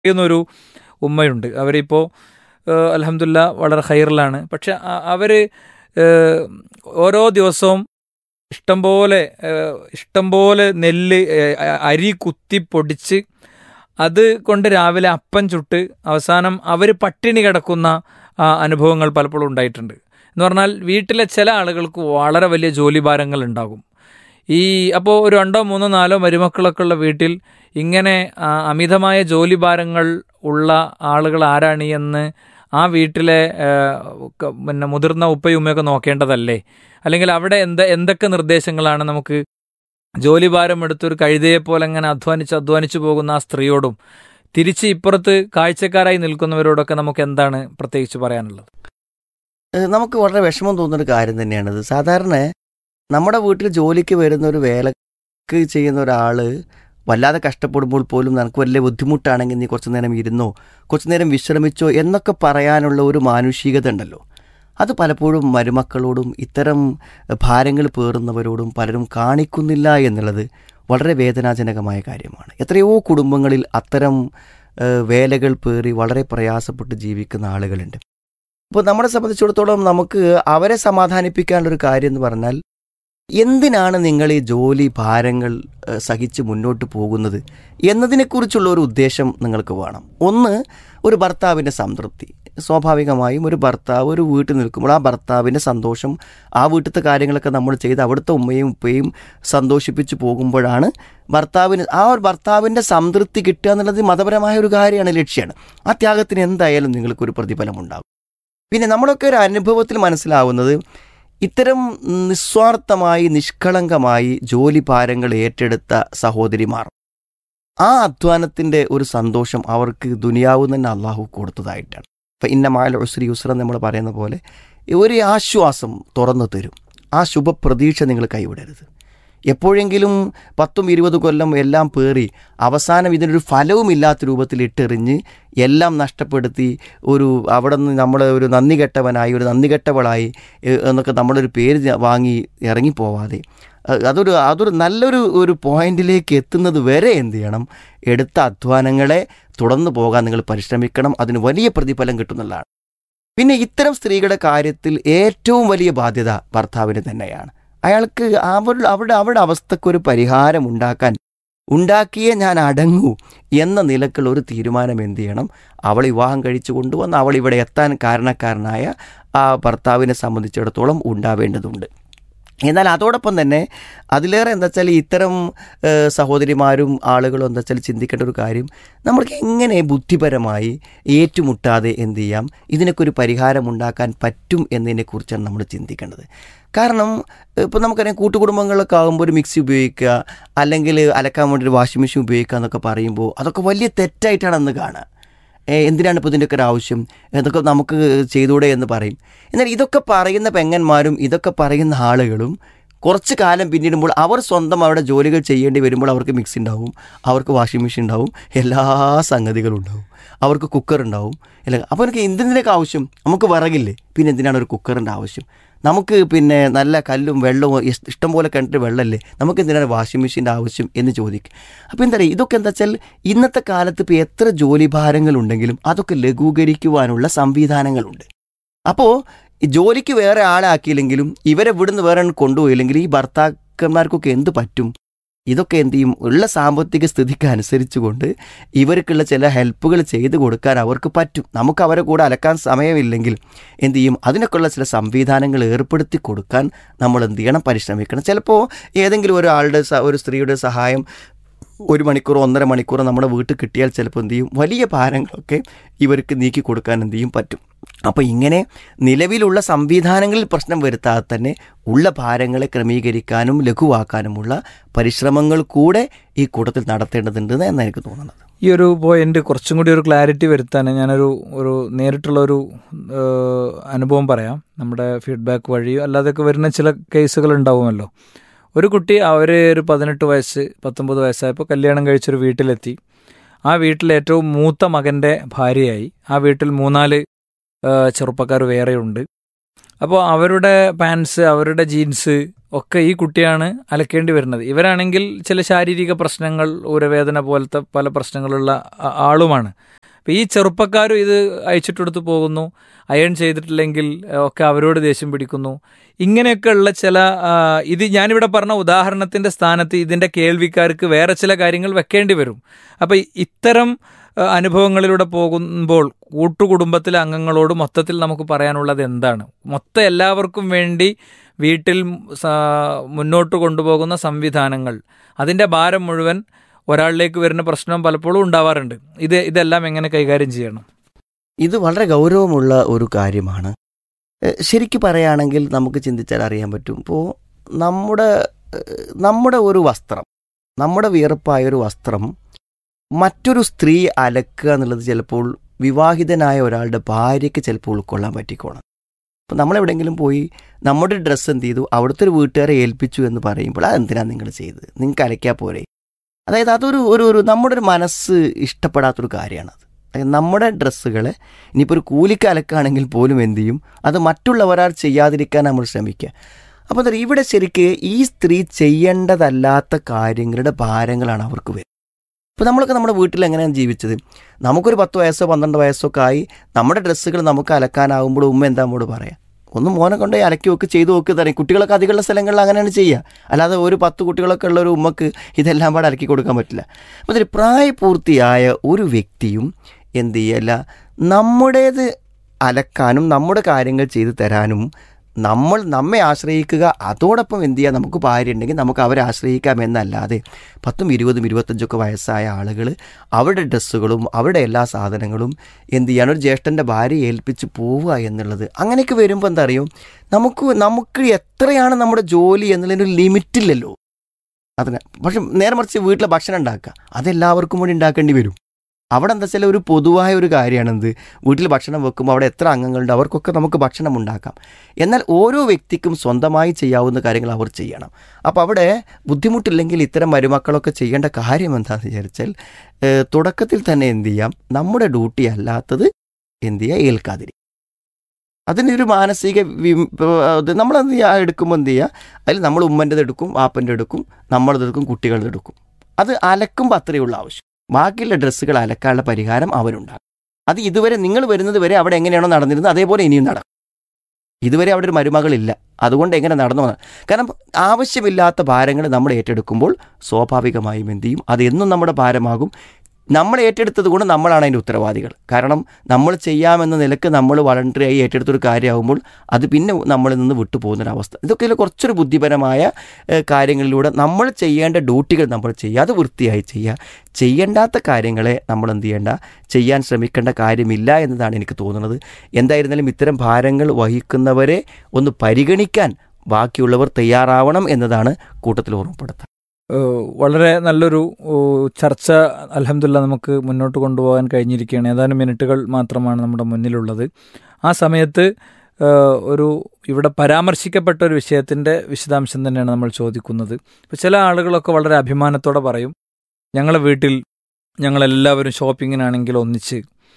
ചെയ്യുന്നൊരു ഉമ്മയുണ്ട് അവരിപ്പോൾ അലഹമില്ല വളരെ ഹൈറിലാണ് പക്ഷെ അവർ ഓരോ ദിവസവും ഇഷ്ടംപോലെ ഏഹ്, ഇഷ്ടംപോലെ നെല്ല് ഏഹ്, അരി കുത്തി പൊടിച്ച് അത് കൊണ്ട് രാവിലെ അപ്പം ചുട്ട് അവസാനം അവർ പട്ടിണി കിടക്കുന്ന ആ, അനുഭവങ്ങൾ പലപ്പോഴും ഉണ്ടായിട്ടുണ്ട് എന്ന് പറഞ്ഞാൽ വീട്ടിലെ ചില ആളുകൾക്ക് വളരെ വലിയ ജോലിഭാരങ്ങൾ ഉണ്ടാകും ഈ അപ്പോൾ ഒരു രണ്ടോ മൂന്നോ നാലോ മരുമക്കളൊക്കെ ഉള്ള വീട്ടിൽ ഇങ്ങനെ ആ, അമിതമായ ജോലിഭാരങ്ങൾ ഉള്ള ആളുകൾ ആരാണ് എന്ന് ആ വീട്ടിലെ ആ, ക- പിന്നെ മുതിർന്ന ഉപ്പയും ഉമ്മയൊക്കെ നോക്കേണ്ടതല്ലേ അല്ലെങ്കിൽ അവിടെ എന്ത് എന്തൊക്കെ നിർദ്ദേശങ്ങളാണ് നമുക്ക് ജോലിഭാരം എടുത്തൊരു കഴുതയെ പോലെ അങ്ങനെ അധ്വാനിച്ച് അധ്വാനിച്ചു പോകുന്ന ആ സ്ത്രീയോടും തിരിച്ച് ഇപ്പുറത്ത് കാഴ്ചക്കാരായി നിൽക്കുന്നവരോടൊക്കെ നമുക്ക് എന്താണ് പ്രത്യേകിച്ച് പറയാനുള്ളത് ഏഹ് നമുക്ക് വളരെ വിഷമം തോന്നുന്ന ഒരു കാര്യം തന്നെയാണിത് സാധാരണ നമ്മുടെ വീട്ടിൽ ജോലിക്ക് വരുന്ന ഒരു വേലക്ക് ചെയ്യുന്ന ഒരാൾ വല്ലാതെ കഷ്ടപ്പെടുമ്പോൾ പോലും നിനക്ക് വലിയ ബുദ്ധിമുട്ടാണെങ്കിൽ നീ കുറച്ചു നേരം ഇരുന്നോ കുറച്ചു നേരം വിശ്രമിച്ചോ എന്നൊക്കെ പറയാനുള്ള ഒരു മാനുഷികത ഉണ്ടല്ലോ അത് പലപ്പോഴും മരുമക്കളോടും ഇത്തരം ഭാരങ്ങൾ പേറുന്നവരോടും പലരും കാണിക്കുന്നില്ല എന്നുള്ളത് വളരെ വേദനാജനകമായ കാര്യമാണ് എത്രയോ കുടുംബങ്ങളിൽ അത്തരം ഏഹ്, വേലകൾ പേറി വളരെ പ്രയാസപ്പെട്ട് ജീവിക്കുന്ന ആളുകളുണ്ട് അപ്പോൾ നമ്മളെ സംബന്ധിച്ചിടത്തോളം നമുക്ക് അവരെ സമാധാനിപ്പിക്കാനുള്ളൊരു കാര്യം എന്ന് പറഞ്ഞാൽ എന്തിനാണ് നിങ്ങൾ ഈ ജോലി ഭാരങ്ങൾ ഏഹ്, സഹിച്ച് മുന്നോട്ട് പോകുന്നത് എന്നതിനെക്കുറിച്ചുള്ള ഒരു ഉദ്ദേശം നിങ്ങൾക്ക് വേണം ഒന്ന് ഒരു ഭർത്താവിൻ്റെ സംതൃപ്തി സ്വാഭാവികമായും ഒരു ഭർത്താവ് ഒരു വീട്ടിൽ നിൽക്കുമ്പോൾ ആ ഭർത്താവിൻ്റെ സന്തോഷം ആ വീട്ടിലത്തെ കാര്യങ്ങളൊക്കെ നമ്മൾ ചെയ്ത് അവിടുത്തെ ഉമ്മയും ഉപ്പയും സന്തോഷിപ്പിച്ച് പോകുമ്പോഴാണ് ഭർത്താവിന് ആ ഒരു ഭർത്താവിൻ്റെ സംതൃപ്തി കിട്ടുക എന്നുള്ളത് മതപരമായ ഒരു കാര്യമാണ് ലക്ഷ്യമാണ് ആ ത്യാഗത്തിന് എന്തായാലും നിങ്ങൾക്കൊരു പ്രതിഫലം ഉണ്ടാകും പിന്നെ നമ്മളൊക്കെ ഒരു അനുഭവത്തിൽ മനസ്സിലാവുന്നത് ഇത്തരം നിസ്വാർത്ഥമായി നിഷ്കളങ്കമായി ജോലി ഭാരങ്ങൾ ഏറ്റെടുത്ത സഹോദരിമാർ ആ അധ്വാനത്തിൻ്റെ ഒരു സന്തോഷം അവർക്ക് ദുനിയാവ് തന്നെ അള്ളാഹു കൊടുത്തതായിട്ടാണ് ഇപ്പം ഇന്ന മാല ഉസ്രി യുസ്ര നമ്മൾ പറയുന്ന പോലെ ഒരു ആശ്വാസം തുറന്നു തരും ആ ശുഭപ്രതീക്ഷ നിങ്ങൾ കൈവിടരുത് എപ്പോഴെങ്കിലും പത്തും ഇരുപത് കൊല്ലം എല്ലാം പേറി അവസാനം ഇതിനൊരു ഫലവുമില്ലാത്ത രൂപത്തിൽ ഇട്ടെറിഞ്ഞ് എല്ലാം നഷ്ടപ്പെടുത്തി ഒരു അവിടെ നിന്ന് നമ്മൾ ഒരു നന്ദി കെട്ടവനായി ഒരു നന്ദി കെട്ടവളായി ഏഹ്, എന്നൊക്കെ നമ്മളൊരു പേര് ജ- വാങ്ങി ഇറങ്ങിപ്പോവാതെ അഹ് അതൊരു അതൊരു നല്ലൊരു ഒരു പോയിന്റിലേക്ക് എത്തുന്നത് വരെ എന്ത് ചെയ്യണം എടുത്ത അധ്വാനങ്ങളെ തുടർന്ന് പോകാൻ നിങ്ങൾ പരിശ്രമിക്കണം അതിന് വലിയ പ്രതിഫലം കിട്ടുന്നുള്ളതാണ് പിന്നെ ഇത്തരം സ്ത്രീകളുടെ കാര്യത്തിൽ ഏറ്റവും വലിയ ബാധ്യത ഭർത്താവിന് തന്നെയാണ് അയാൾക്ക് അവർ അവരുടെ അവരുടെ അവസ്ഥക്കൊരു പരിഹാരം ഉണ്ടാക്കാൻ ഉണ്ടാക്കിയേ ഞാൻ അടങ്ങൂ എന്ന നിലക്കുള്ള ഒരു തീരുമാനം എന്ത് ചെയ്യണം അവൾ വിവാഹം കഴിച്ചു കൊണ്ടുവന്ന് അവൾ ഇവിടെ എത്താൻ കാരണക്കാരനായ ആ ഭർത്താവിനെ സംബന്ധിച്ചിടത്തോളം ഉണ്ടാവേണ്ടതുണ്ട് എന്നാൽ അതോടൊപ്പം തന്നെ അതിലേറെ എന്താ വെച്ചാൽ ഇത്തരം ഏഹ്, സഹോദരിമാരും ആളുകളും എന്താ വെച്ചാൽ ചിന്തിക്കേണ്ട ഒരു കാര്യം നമ്മൾക്ക് എങ്ങനെ ബുദ്ധിപരമായി ഏറ്റുമുട്ടാതെ എന്ത് ചെയ്യാം ഇതിനൊക്കെ ഒരു പരിഹാരം ഉണ്ടാക്കാൻ പറ്റും എന്നതിനെക്കുറിച്ചാണ് നമ്മൾ ചിന്തിക്കേണ്ടത് കാരണം ഇപ്പോൾ നമുക്കറിയാം കൂട്ടുകുടുംബങ്ങളിലൊക്കെ ആകുമ്പോൾ ഒരു മിക്സി ഉപയോഗിക്കുക അല്ലെങ്കിൽ അലക്കാൻ വേണ്ടി ഒരു വാഷിംഗ് മെഷീൻ ഉപയോഗിക്കുക എന്നൊക്കെ പറയുമ്പോൾ അതൊക്കെ വലിയ തെറ്റായിട്ടാണ് അന്ന് കാണുക ഏ, എന്തിനാണ് ഇപ്പോൾ ഇതിൻ്റെയൊക്കെ ഒരു ആവശ്യം ഇതൊക്കെ നമുക്ക് ചെയ്തൂടെ എന്ന് പറയും എന്നാൽ ഇതൊക്കെ പറയുന്ന പെങ്ങന്മാരും ഇതൊക്കെ പറയുന്ന ആളുകളും കുറച്ച് കാലം പിന്നിടുമ്പോൾ അവർ സ്വന്തം അവരുടെ ജോലികൾ ചെയ്യേണ്ടി വരുമ്പോൾ അവർക്ക് മിക്സി ഉണ്ടാവും അവർക്ക് വാഷിംഗ് മെഷീൻ ഉണ്ടാവും എല്ലാ സംഗതികളും ഉണ്ടാവും അവർക്ക് കുക്കർ ഉണ്ടാവും അല്ല അപ്പോൾ എനിക്ക് എന്തിനൊക്കെ ആവശ്യം നമുക്ക് വിറകില്ലേ പിന്നെ എന്തിനാണ് ഒരു കുക്കറിൻ്റെ ആവശ്യം നമുക്ക് പിന്നെ നല്ല കല്ലും വെള്ളവും ഇഷ്- ഇഷ്ടം പോലെ കിണറ്റ് വെള്ളമല്ലേ നമുക്ക് എന്തിനാണ് വാഷിംഗ് മെഷീൻ്റെ ആവശ്യം എന്ന് ചോദിക്കും അപ്പോൾ എന്താ പറയുക ഇതൊക്കെ എന്താ വെച്ചാൽ ഇന്നത്തെ കാലത്ത് ഇപ്പോൾ എത്ര ജോലി ഭാരങ്ങളുണ്ടെങ്കിലും അതൊക്കെ ലഘൂകരിക്കുവാനുള്ള സംവിധാനങ്ങളുണ്ട് അപ്പോൾ ജോലിക്ക് വേറെ ആളെ ആക്കിയില്ലെങ്കിലും ഇവരെ ഇവിടുന്ന് വേറെ കൊണ്ടുപോയില്ലെങ്കിൽ ഈ ഭർത്താക്കന്മാർക്കൊക്കെ എന്ത് പറ്റും ഇതൊക്കെ എന്ത് ചെയ്യും ഉള്ള സാമ്പത്തിക സ്ഥിതിക്ക് അനുസരിച്ചുകൊണ്ട് ഇവർക്കുള്ള ചില ഹെൽപ്പുകൾ ചെയ്തു കൊടുക്കാൻ അവർക്ക് പറ്റും നമുക്ക് അവരെ കൂടെ അലക്കാൻ സമയമില്ലെങ്കിൽ എന്ത് ചെയ്യും അതിനൊക്കെയുള്ള ചില സംവിധാനങ്ങൾ ഏർപ്പെടുത്തി കൊടുക്കാൻ നമ്മൾ എന്ത് ചെയ്യണം പരിശ്രമിക്കണം ചിലപ്പോൾ ഏതെങ്കിലും ഒരാളുടെ സ- ഒരു സ്ത്രീയുടെ സഹായം ഒരു മണിക്കൂറോ ഒന്നര മണിക്കൂറോ നമ്മുടെ വീട്ടിൽ കിട്ടിയാൽ ചിലപ്പോൾ എന്ത് ചെയ്യും വലിയ ഭാരങ്ങളൊക്കെ ഇവർക്ക് നീക്കി കൊടുക്കാൻ എന്ത് ചെയ്യും പറ്റും അപ്പോൾ ഇങ്ങനെ നിലവിലുള്ള സംവിധാനങ്ങളിൽ പ്രശ്നം വരുത്താതെ തന്നെ ഉള്ള ഭാരങ്ങളെ ക്രമീകരിക്കാനും ലഘുവാക്കാനുമുള്ള പരിശ്രമങ്ങൾ കൂടെ ഈ കൂട്ടത്തിൽ നടത്തേണ്ടതുണ്ടെന്ന് എന്നാണ് എനിക്ക് തോന്നുന്നത് ഈ ഒരു പോയിന്റ് കുറച്ചും കൂടി ഒരു ക്ലാരിറ്റി വരുത്താൻ ഞാനൊരു ഒരു നേരിട്ടുള്ള ഒരു ഏഹ്, അനുഭവം പറയാം നമ്മുടെ ഫീഡ്ബാക്ക് വഴിയോ അല്ലാതെയൊക്കെ വരുന്ന ചില കേസുകൾ ഉണ്ടാവുമല്ലോ ഒരു കുട്ടി അവർ ഒരു പതിനെട്ട് വയസ്സ് പത്തൊമ്പത് വയസ്സായപ്പോൾ കല്യാണം കഴിച്ചൊരു വീട്ടിലെത്തി ആ വീട്ടിൽ ഏറ്റവും മൂത്ത മകൻ്റെ ഭാര്യയായി ആ വീട്ടിൽ മൂന്നാല് ചെറുപ്പക്കാർ വേറെയുണ്ട് അപ്പോൾ അവരുടെ പാൻസ് അവരുടെ ജീൻസ് ഒക്കെ ഈ കുട്ടിയാണ് അലക്കേണ്ടി വരുന്നത് ഇവരാണെങ്കിൽ ചില ശാരീരിക പ്രശ്നങ്ങൾ ഊരവേദന പോലത്തെ പല പ്രശ്നങ്ങളുള്ള ആ- ആളുമാണ് അപ്പോൾ ഈ ചെറുപ്പക്കാരും ഇത് അയച്ചിട്ടെടുത്ത് പോകുന്നു അയൺ ചെയ്തിട്ടില്ലെങ്കിൽ ഏഹ്, ഒക്കെ അവരോട് ദേഷ്യം പിടിക്കുന്നു ഇങ്ങനെയൊക്കെയുള്ള ചില ആ, ഇത് ഞാനിവിടെ പറഞ്ഞ ഉദാഹരണത്തിന്റെ സ്ഥാനത്ത് ഇതിന്റെ കേൾവിക്കാർക്ക് വേറെ ചില കാര്യങ്ങൾ വെക്കേണ്ടി വരും അപ്പോൾ ഇത്തരം ആ, അനുഭവങ്ങളിലൂടെ പോകുമ്പോൾ കൂട്ടുകുടുംബത്തിലെ അംഗങ്ങളോട് മൊത്തത്തിൽ നമുക്ക് പറയാനുള്ളത് എന്താണ് മൊത്തം എല്ലാവർക്കും വേണ്ടി വീട്ടിൽ സ- മുന്നോട്ട് കൊണ്ടുപോകുന്ന സംവിധാനങ്ങൾ അതിൻ്റെ ഭാരം മുഴുവൻ ഒരാളിലേക്ക് വരുന്ന പ്രശ്നം പലപ്പോഴും ഉണ്ടാവാറുണ്ട് ഇത് ഇതെല്ലാം എങ്ങനെ കൈകാര്യം ചെയ്യണം ഇത് വളരെ ഗൗരവമുള്ള ഒരു കാര്യമാണ് ഏഹ് ശരിക്ക് പറയുകയാണെങ്കിൽ നമുക്ക് ചിന്തിച്ചാൽ അറിയാൻ പറ്റും ഇപ്പോൾ നമ്മുടെ ഏഹ് നമ്മുടെ ഒരു വസ്ത്രം നമ്മുടെ വിയർപ്പായ ഒരു വസ്ത്രം മറ്റൊരു സ്ത്രീ അലക്കുക എന്നുള്ളത് ചിലപ്പോൾ വിവാഹിതനായ ഒരാളുടെ ഭാര്യയ്ക്ക് ചിലപ്പോൾ ഉൾക്കൊള്ളാൻ പറ്റിക്കോണം അപ്പോൾ നമ്മളെവിടെയെങ്കിലും പോയി നമ്മുടെ ഡ്രസ്സ് എന്ത് ചെയ്തു അവിടുത്തെ ഒരു വീട്ടുകാരെ ഏൽപ്പിച്ചു എന്ന് പറയുമ്പോൾ അതെന്തിനാണ് നിങ്ങൾ ചെയ്തത് നിങ്ങൾക്ക് അലയ്ക്കാൽ പോരെ അതായത് അതൊരു ഒരു ഒരു നമ്മുടെ ഒരു മനസ്സ് ഇഷ്ടപ്പെടാത്തൊരു കാര്യമാണത് അതായത് നമ്മുടെ ഡ്രസ്സുകളെ ഇനിയിപ്പോൾ ഒരു കൂലിക്ക് അലക്കാണെങ്കിൽ പോലും എന്ത് ചെയ്യും അത് മറ്റുള്ളവരാൾ ചെയ്യാതിരിക്കാൻ നമ്മൾ ശ്രമിക്കുക അപ്പോൾ എന്താ ഇവിടെ ശരിക്ക് ഈ സ്ത്രീ ചെയ്യേണ്ടതല്ലാത്ത കാര്യങ്ങളുടെ ഭാരങ്ങളാണ് അവർക്ക് വരുന്നത് ഇപ്പോൾ നമ്മളൊക്കെ നമ്മുടെ വീട്ടിൽ എങ്ങനെയാണ് ജീവിച്ചത് നമുക്കൊരു പത്ത് വയസ്സോ പന്ത്രണ്ട് വയസ്സോ ഒക്കെ ആയി നമ്മുടെ ഡ്രസ്സുകൾ നമുക്ക് അലക്കാനാവുമ്പോൾ ഉമ്മ എന്താ നമ്മോട് പറയാം ഒന്ന് മോനെ കൊണ്ടുപോയി അലക്കി വെക്ക് ചെയ്തു നോക്കി തരാം കുട്ടികളൊക്കെ അധികമുള്ള സ്ഥലങ്ങളിൽ അങ്ങനെയാണ് ചെയ്യുക അല്ലാതെ ഒരു പത്ത് കുട്ടികളൊക്കെ ഉള്ള ഒരു ഉമ്മക്ക് ഇതെല്ലാം പാടെ അലക്കി കൊടുക്കാൻ പറ്റില്ല അപ്പോൾ ഇതിൽ പ്രായപൂർത്തിയായ ഒരു വ്യക്തിയും എന്ത് ചെയ്യല്ല നമ്മുടേത് അലക്കാനും നമ്മുടെ കാര്യങ്ങൾ ചെയ്തു തരാനും നമ്മൾ നമ്മെ ആശ്രയിക്കുക അതോടൊപ്പം എന്ത് ചെയ്യുക നമുക്ക് ഭാര്യ ഉണ്ടെങ്കിൽ നമുക്ക് അവരെ ആശ്രയിക്കാം എന്നല്ലാതെ പത്തും ഇരുപതും ഇരുപത്തഞ്ചൊക്കെ വയസ്സായ ആളുകൾ അവരുടെ ഡ്രസ്സുകളും അവരുടെ എല്ലാ സാധനങ്ങളും എന്ത് ചെയ്യാണ് ഒരു ജ്യേഷ്ഠൻ്റെ ഭാര്യ ഏൽപ്പിച്ച് പോവുക എന്നുള്ളത് അങ്ങനെയൊക്കെ വരുമ്പോൾ എന്താ അറിയോ നമുക്ക് നമുക്ക് എത്രയാണ് നമ്മുടെ ജോലി എന്നുള്ളതിനൊരു ലിമിറ്റില്ലല്ലോ അതിന് പക്ഷെ നേരെ മറിച്ച് വീട്ടിലെ ഭക്ഷണം ഉണ്ടാക്കുക അതെല്ലാവർക്കും കൂടി ഉണ്ടാക്കേണ്ടി വരും അവിടെ എന്താ വെച്ചാൽ ഒരു പൊതുവായ ഒരു കാര്യമാണെന്ത് വീട്ടിൽ ഭക്ഷണം വെക്കുമ്പോൾ അവിടെ എത്ര അംഗങ്ങളുണ്ട് അവർക്കൊക്കെ നമുക്ക് ഭക്ഷണം ഉണ്ടാക്കാം എന്നാൽ ഓരോ വ്യക്തിക്കും സ്വന്തമായി ചെയ്യാവുന്ന കാര്യങ്ങൾ അവർ ചെയ്യണം അപ്പോൾ അവിടെ ബുദ്ധിമുട്ടില്ലെങ്കിൽ ഇത്തരം മരുമക്കളൊക്കെ ചെയ്യേണ്ട കാര്യം എന്താണെന്ന് വിചാരിച്ചാൽ ഏഹ്, തുടക്കത്തിൽ തന്നെ എന്ത് ചെയ്യാം നമ്മുടെ ഡ്യൂട്ടി അല്ലാത്തത് എന്ത് ചെയ്യുക ഏൽക്കാതിരിക്കും അതിനൊരു മാനസിക വി- ഇത് നമ്മൾ എന്ത് ചെയ്യുക എടുക്കുമ്പോൾ എന്ത് ചെയ്യുക അതിൽ നമ്മൾ ഉമ്മൻ്റെത് എടുക്കും വാപ്പൻ്റെ എടുക്കും നമ്മളത് എടുക്കും കുട്ടികളുടെ എടുക്കും അത് അലക്കുമ്പോൾ അത്രയേ ഉള്ളൂ ആവശ്യം ബാക്കിയുള്ള ഡ്രസ്സുകൾ അലക്കാനുള്ള പരിഹാരം അവരുണ്ടാകും അത് ഇതുവരെ നിങ്ങൾ വരുന്നത് വരെ അവിടെ എങ്ങനെയാണോ നടന്നിരുന്നത് അതേപോലെ ഇനിയും നടക്കും ഇതുവരെ അവിടെ ഒരു മരുമകളില്ല അതുകൊണ്ട് എങ്ങനെ നടന്നു വന്ന- കാരണം ആവശ്യമില്ലാത്ത ഭാരങ്ങൾ നമ്മൾ ഏറ്റെടുക്കുമ്പോൾ സ്വാഭാവികമായും എന്ത് ചെയ്യും അത് എന്നും നമ്മുടെ ഭാരമാകും നമ്മൾ ഏറ്റെടുത്തത് കൊണ്ട് നമ്മളാണ് അതിൻ്റെ ഉത്തരവാദികൾ കാരണം നമ്മൾ ചെയ്യാമെന്ന നിലക്ക് നമ്മൾ വളണ്ടറി ആയി ഏറ്റെടുത്തൊരു കാര്യമാകുമ്പോൾ അത് പിന്നെ നമ്മളിൽ നിന്ന് വിട്ടുപോകുന്നൊരവസ്ഥ ഇതൊക്കെ ഇതിൽ കുറച്ചൊരു ബുദ്ധിപരമായ ഏഹ്, കാര്യങ്ങളിലൂടെ നമ്മൾ ചെയ്യേണ്ട ഡ്യൂട്ടികൾ നമ്മൾ ചെയ്യുക അത് വൃത്തിയായി ചെയ്യുക ചെയ്യേണ്ടാത്ത കാര്യങ്ങളെ നമ്മൾ എന്ത് ചെയ്യേണ്ട ചെയ്യാൻ ശ്രമിക്കേണ്ട കാര്യമില്ല എന്നതാണ് എനിക്ക് തോന്നുന്നത് എന്തായിരുന്നാലും ഇത്തരം ഭാരങ്ങൾ വഹിക്കുന്നവരെ ഒന്ന് പരിഗണിക്കാൻ ബാക്കിയുള്ളവർ തയ്യാറാവണം എന്നതാണ് കൂട്ടത്തിൽ ഓർമ്മപ്പെടുത്തുക ഏഹ് വളരെ നല്ലൊരു ഏഹ് ചർച്ച അലഹമില്ല നമുക്ക് മുന്നോട്ട് കൊണ്ടുപോകാൻ കഴിഞ്ഞിരിക്കുകയാണ് ഏതാനും മിനിറ്റുകൾ മാത്രമാണ് നമ്മുടെ മുന്നിലുള്ളത് ആ സമയത്ത് ഏഹ് ഒരു ഇവിടെ പരാമർശിക്കപ്പെട്ട ഒരു വിഷയത്തിൻ്റെ വിശദാംശം തന്നെയാണ് നമ്മൾ ചോദിക്കുന്നത് ഇപ്പോൾ ചില ആളുകളൊക്കെ വളരെ അഭിമാനത്തോടെ പറയും ഞങ്ങളെ വീട്ടിൽ ഞങ്ങളെല്ലാവരും ഷോപ്പിങ്ങിനാണെങ്കിൽ ഒന്നിച്ച്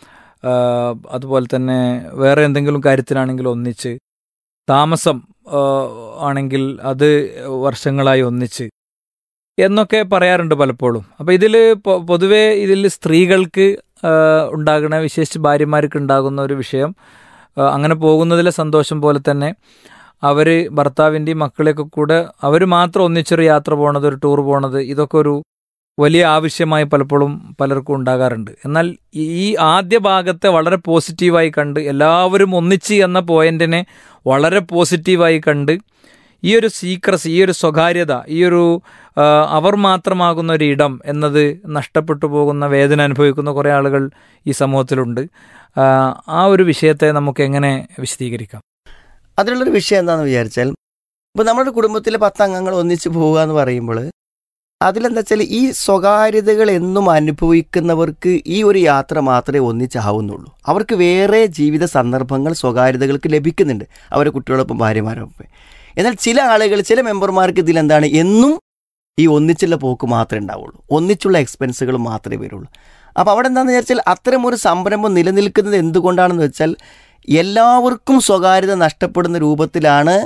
ആഹ് അതുപോലെ തന്നെ വേറെ എന്തെങ്കിലും കാര്യത്തിനാണെങ്കിൽ ഒന്നിച്ച് താമസം ആഹ് ആണെങ്കിൽ അത് വർഷങ്ങളായി ഒന്നിച്ച് എന്നൊക്കെ പറയാറുണ്ട് പലപ്പോഴും അപ്പോൾ ഇതിൽ പൊതുവെ ഇതിൽ സ്ത്രീകൾക്ക് ആഹ് ഉണ്ടാകുന്ന വിശേഷിച്ച് ഭാര്യമാർക്ക് ഉണ്ടാകുന്ന ഒരു വിഷയം ആഹ് അങ്ങനെ പോകുന്നതിലെ സന്തോഷം പോലെ തന്നെ അവർ ഭർത്താവിൻ്റെയും മക്കളെയൊക്കെ കൂടെ അവർ മാത്രം ഒന്നിച്ചൊരു യാത്ര പോണത് ഒരു ടൂർ പോണത് ഇതൊക്കെ ഒരു വലിയ ആവശ്യമായി പലപ്പോഴും പലർക്കും ഉണ്ടാകാറുണ്ട് എന്നാൽ ഈ ഈ ആദ്യ ഭാഗത്തെ വളരെ പോസിറ്റീവായി കണ്ട് എല്ലാവരും ഒന്നിച്ച് എന്ന പോയിന്റിനെ വളരെ പോസിറ്റീവായി കണ്ട് ഈ ഒരു സീക്രസ് ഈ ഒരു സ്വകാര്യത ഈ ഒരു ആ, അവർ മാത്രമാകുന്ന ഒരു ഇടം എന്നത് നഷ്ടപ്പെട്ടു പോകുന്ന വേദന അനുഭവിക്കുന്ന കുറേ ആളുകൾ ഈ സമൂഹത്തിലുണ്ട് ആ, ആ ഒരു വിഷയത്തെ നമുക്ക് എങ്ങനെ വിശദീകരിക്കാം അതിലുള്ളൊരു വിഷയം എന്താണെന്ന് വിചാരിച്ചാൽ ഇപ്പോൾ നമ്മുടെ കുടുംബത്തിലെ പത്ത് അംഗങ്ങൾ ഒന്നിച്ച് പോവുക എന്ന് പറയുമ്പോൾ അതിലെന്താ വെച്ചാൽ ഈ സ്വകാര്യതകൾ എന്നും അനുഭവിക്കുന്നവർക്ക് ഈ ഒരു യാത്ര മാത്രമേ ഒന്നിച്ചാവുന്നുള്ളൂ അവർക്ക് വേറെ ജീവിത സന്ദർഭങ്ങൾ സ്വകാര്യതകൾക്ക് ലഭിക്കുന്നുണ്ട് അവരുടെ കുട്ടികളൊപ്പം ഭാര്യമാരൊപ്പം എന്നാൽ ചില ആളുകൾ ചില മെമ്പർമാർക്ക് ഇതിലെന്താണ് എന്നും ഈ ഒന്നിച്ചുള്ള പോക്ക് മാത്രമേ ഉണ്ടാവുള്ളൂ ഒന്നിച്ചുള്ള എക്സ്പെൻസുകൾ മാത്രമേ വരുള്ളൂ അപ്പോൾ അവിടെ എന്താണെന്ന് വിചാരിച്ചാൽ അത്തരം ഒരു സംരംഭം നിലനിൽക്കുന്നത് എന്തുകൊണ്ടാണെന്ന് വെച്ചാൽ എല്ലാവർക്കും സ്വകാര്യത നഷ്ടപ്പെടുന്ന രൂപത്തിലാണ്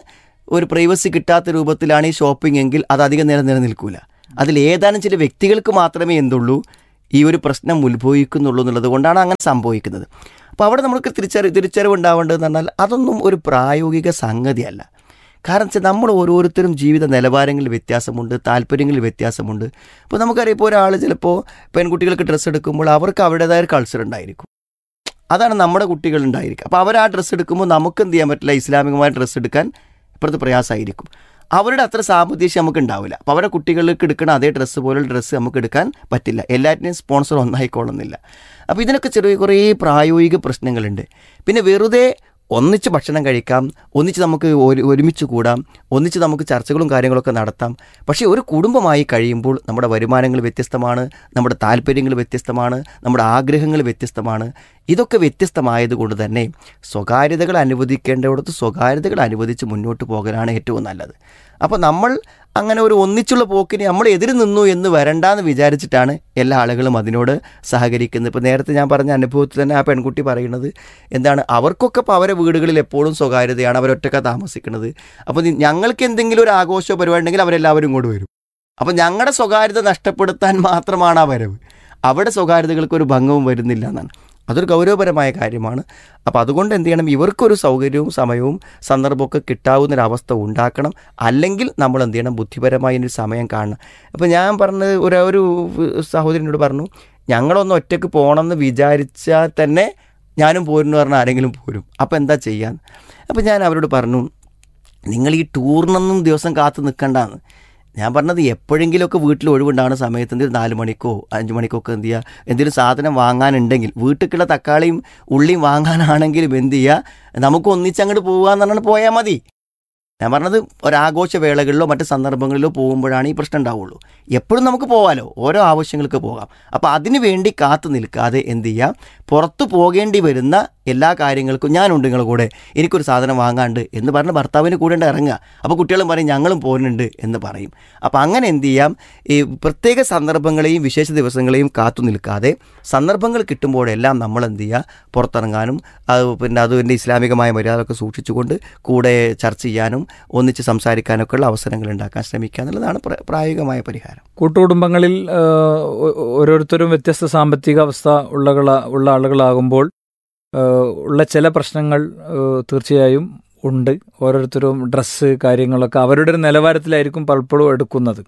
ഒരു പ്രൈവസി കിട്ടാത്ത രൂപത്തിലാണ് ഈ ഷോപ്പിംഗ് എങ്കിൽ അത് അധികം നേരം നിലനിൽക്കൂല അതിൽ ഏതാനും ചില വ്യക്തികൾക്ക് മാത്രമേ എന്തുള്ളൂ ഈ ഒരു പ്രശ്നം ഉത്ഭവിക്കുന്നുള്ളൂ എന്നുള്ളത് കൊണ്ടാണ് അങ്ങനെ സംഭവിക്കുന്നത് അപ്പോൾ അവിടെ നമുക്ക് തിരിച്ചറി തിരിച്ചറിവ് ഉണ്ടാവേണ്ടതെന്ന് പറഞ്ഞാൽ അതൊന്നും ഒരു പ്രായോഗിക സംഗതിയല്ല കാരണം വെച്ചാൽ നമ്മൾ ഓരോരുത്തരും ജീവിത നിലവാരങ്ങളിൽ വ്യത്യാസമുണ്ട് താല്പര്യങ്ങളിൽ വ്യത്യാസമുണ്ട് ഇപ്പോൾ നമുക്കറിയാം ഇപ്പോൾ ഒരാൾ ചിലപ്പോൾ പെൺകുട്ടികൾക്ക് ഡ്രസ്സ് എടുക്കുമ്പോൾ അവർക്ക് അവരുടേതായ ഒരു കൾച്ചർ ഉണ്ടായിരിക്കും അതാണ് നമ്മുടെ കുട്ടികൾ ഉണ്ടായിരിക്കുക അപ്പോൾ അവർ ആ ഡ്രസ്സ് എടുക്കുമ്പോൾ നമുക്ക് എന്ത് ചെയ്യാൻ പറ്റില്ല ഇസ്ലാമികമായ ഡ്രസ്സ് എടുക്കാൻ ഇപ്പുറത്ത് പ്രയാസമായിരിക്കും അവരുടെ അത്ര സാമ്പത്തിക നമുക്ക് ഉണ്ടാവില്ല അപ്പോൾ അവരുടെ കുട്ടികൾക്ക് എടുക്കുന്ന അതേ ഡ്രസ്സ് പോലുള്ള ഡ്രസ്സ് നമുക്ക് എടുക്കാൻ പറ്റില്ല എല്ലാറ്റിനെയും സ്പോൺസർ ഒന്നായിക്കോളുന്നില്ല അപ്പോൾ ഇതിനൊക്കെ ചെറിയ കുറേ പ്രായോഗിക പ്രശ്നങ്ങളുണ്ട് പിന്നെ വെറുതെ ഒന്നിച്ച് ഭക്ഷണം കഴിക്കാം ഒന്നിച്ച് നമുക്ക് ഒരു ഒരുമിച്ച് കൂടാം ഒന്നിച്ച് നമുക്ക് ചർച്ചകളും കാര്യങ്ങളൊക്കെ നടത്താം പക്ഷേ ഒരു കുടുംബമായി കഴിയുമ്പോൾ നമ്മുടെ വരുമാനങ്ങൾ വ്യത്യസ്തമാണ് നമ്മുടെ താല്പര്യങ്ങൾ വ്യത്യസ്തമാണ് നമ്മുടെ ആഗ്രഹങ്ങൾ വ്യത്യസ്തമാണ് ഇതൊക്കെ വ്യത്യസ്തമായതുകൊണ്ട് തന്നെ സ്വകാര്യതകൾ അനുവദിക്കേണ്ടിടത്ത് സ്വകാര്യതകൾ അനുവദിച്ച് മുന്നോട്ട് പോകലാണ് ഏറ്റവും നല്ലത് അപ്പോൾ നമ്മൾ അങ്ങനെ ഒരു ഒന്നിച്ചുള്ള പോക്കിന് നമ്മൾ എതിര് നിന്നു എന്ന് വരണ്ടെന്ന് വിചാരിച്ചിട്ടാണ് എല്ലാ ആളുകളും അതിനോട് സഹകരിക്കുന്നത് ഇപ്പോൾ നേരത്തെ ഞാൻ പറഞ്ഞ അനുഭവത്തിൽ തന്നെ ആ പെൺകുട്ടി പറയുന്നത് എന്താണ് അവർക്കൊക്കെ ഇപ്പോൾ അവരെ വീടുകളിൽ എപ്പോഴും സ്വകാര്യതയാണ് അവരൊറ്റക്ക താമസിക്കുന്നത് അപ്പോൾ നി- ഞങ്ങൾക്ക് എന്തെങ്കിലും ഒരു ആഘോഷമോ പരിപാടി ഉണ്ടെങ്കിൽ അവരെല്ലാവരും ഇങ്ങോട്ട് വരും അപ്പോൾ ഞങ്ങളുടെ സ്വകാര്യത നഷ്ടപ്പെടുത്താൻ മാത്രമാണ് ആ വരവ് അവിടെ സ്വകാര്യതകൾക്ക് ഒരു ഭംഗവും വരുന്നില്ല എന്നാണ് അതൊരു ഗൗരവപരമായ കാര്യമാണ് അപ്പോൾ അതുകൊണ്ട് എന്ത് ചെയ്യണം ഇവർക്കൊരു സൗകര്യവും സമയവും സന്ദർഭമൊക്കെ കിട്ടാവുന്നൊരവസ്ഥ ഉണ്ടാക്കണം അല്ലെങ്കിൽ നമ്മൾ എന്ത് ചെയ്യണം ബുദ്ധിപരമായ ഒരു സമയം കാണണം അപ്പോൾ ഞാൻ പറഞ്ഞത് ഒരു ഒരു സഹോദരനോട് പറഞ്ഞു ഞങ്ങളൊന്ന് ഒറ്റയ്ക്ക് പോകണമെന്ന് വിചാരിച്ചാൽ തന്നെ ഞാനും പോരുന്നു പറഞ്ഞാൽ ആരെങ്കിലും പോരും അപ്പോൾ എന്താ ചെയ്യാൻ അപ്പോൾ ഞാൻ അവരോട് പറഞ്ഞു നിങ്ങൾ ഈ ടൂറിനൊന്നും ദിവസം കാത്തു നിൽക്കണ്ടാന്ന് ഞാൻ പറഞ്ഞത് എപ്പോഴെങ്കിലുമൊക്കെ വീട്ടിൽ ഒഴിവുണ്ടാകുന്ന സമയത്ത് എന്തെങ്കിലും നാല് മണിക്കോ അഞ്ച് മണിക്കോ ഒക്കെ എന്ത് ചെയ്യുക എന്തെങ്കിലും സാധനം വാങ്ങാനുണ്ടെങ്കിൽ വീട്ടിലേക്കുള്ള തക്കാളിയും ഉള്ളിയും വാങ്ങാനാണെങ്കിലും എന്ത് ചെയ്യുക നമുക്ക് ഒന്നിച്ചങ്ങോട്ട് പോകാന്ന് പറഞ്ഞാൽ പോയാൽ മതി ഞാൻ പറഞ്ഞത് ഒരാഘോഷ വേളകളിലോ മറ്റ് സന്ദർഭങ്ങളിലോ പോകുമ്പോഴാണ് ഈ പ്രശ്നം ഉണ്ടാവുള്ളൂ എപ്പോഴും നമുക്ക് പോകാമല്ലോ ഓരോ ആവശ്യങ്ങൾക്ക് പോകാം അപ്പോൾ അതിന് വേണ്ടി കാത്തു നിൽക്കാതെ എന്ത് ചെയ്യാം പുറത്തു പോകേണ്ടി വരുന്ന എല്ലാ കാര്യങ്ങൾക്കും ഞാനുണ്ട് നിങ്ങളുടെ കൂടെ എനിക്കൊരു സാധനം വാങ്ങാണ്ട് എന്ന് പറഞ്ഞ് ഭർത്താവിന് കൂടെ ഉണ്ട് ഇറങ്ങുക അപ്പോൾ കുട്ടികളും പറയും ഞങ്ങളും പോകുന്നുണ്ട് എന്ന് പറയും അപ്പോൾ അങ്ങനെ എന്ത് ചെയ്യാം ഈ പ്രത്യേക സന്ദർഭങ്ങളെയും വിശേഷ ദിവസങ്ങളെയും കാത്തു നിൽക്കാതെ സന്ദർഭങ്ങൾ കിട്ടുമ്പോഴെല്ലാം നമ്മൾ എന്ത് ചെയ്യുക പുറത്തിറങ്ങാനും അത് പിന്നെ അതിൻ്റെ ഇസ്ലാമികമായ മര്യാദകളൊക്കെ സൂക്ഷിച്ചുകൊണ്ട് കൂടെ ചർച്ച ചെയ്യാനും ഒന്നിച്ച് സംസാരിക്കാനൊക്കെ ഉള്ള അവസരങ്ങൾ ഉണ്ടാക്കാൻ ശ്രമിക്കുക എന്നുള്ളതാണ് പ്ര- പ്രായോഗികമായ പരിഹാരം കൂട്ടുകുടുംബങ്ങളിൽ ആ, ഓ- ഓരോരുത്തരും വ്യത്യസ്ത സാമ്പത്തിക അവസ്ഥ ഉള്ളകള ഉള്ള ആളുകളാകുമ്പോൾ ആ, ഉള്ള ചില പ്രശ്നങ്ങൾ ആ, തീർച്ചയായും ഉണ്ട് ഓരോരുത്തരും ഡ്രസ്സ് കാര്യങ്ങളൊക്കെ അവരുടെ ഒരു നിലവാരത്തിലായിരിക്കും പലപ്പോഴും എടുക്കുന്നത്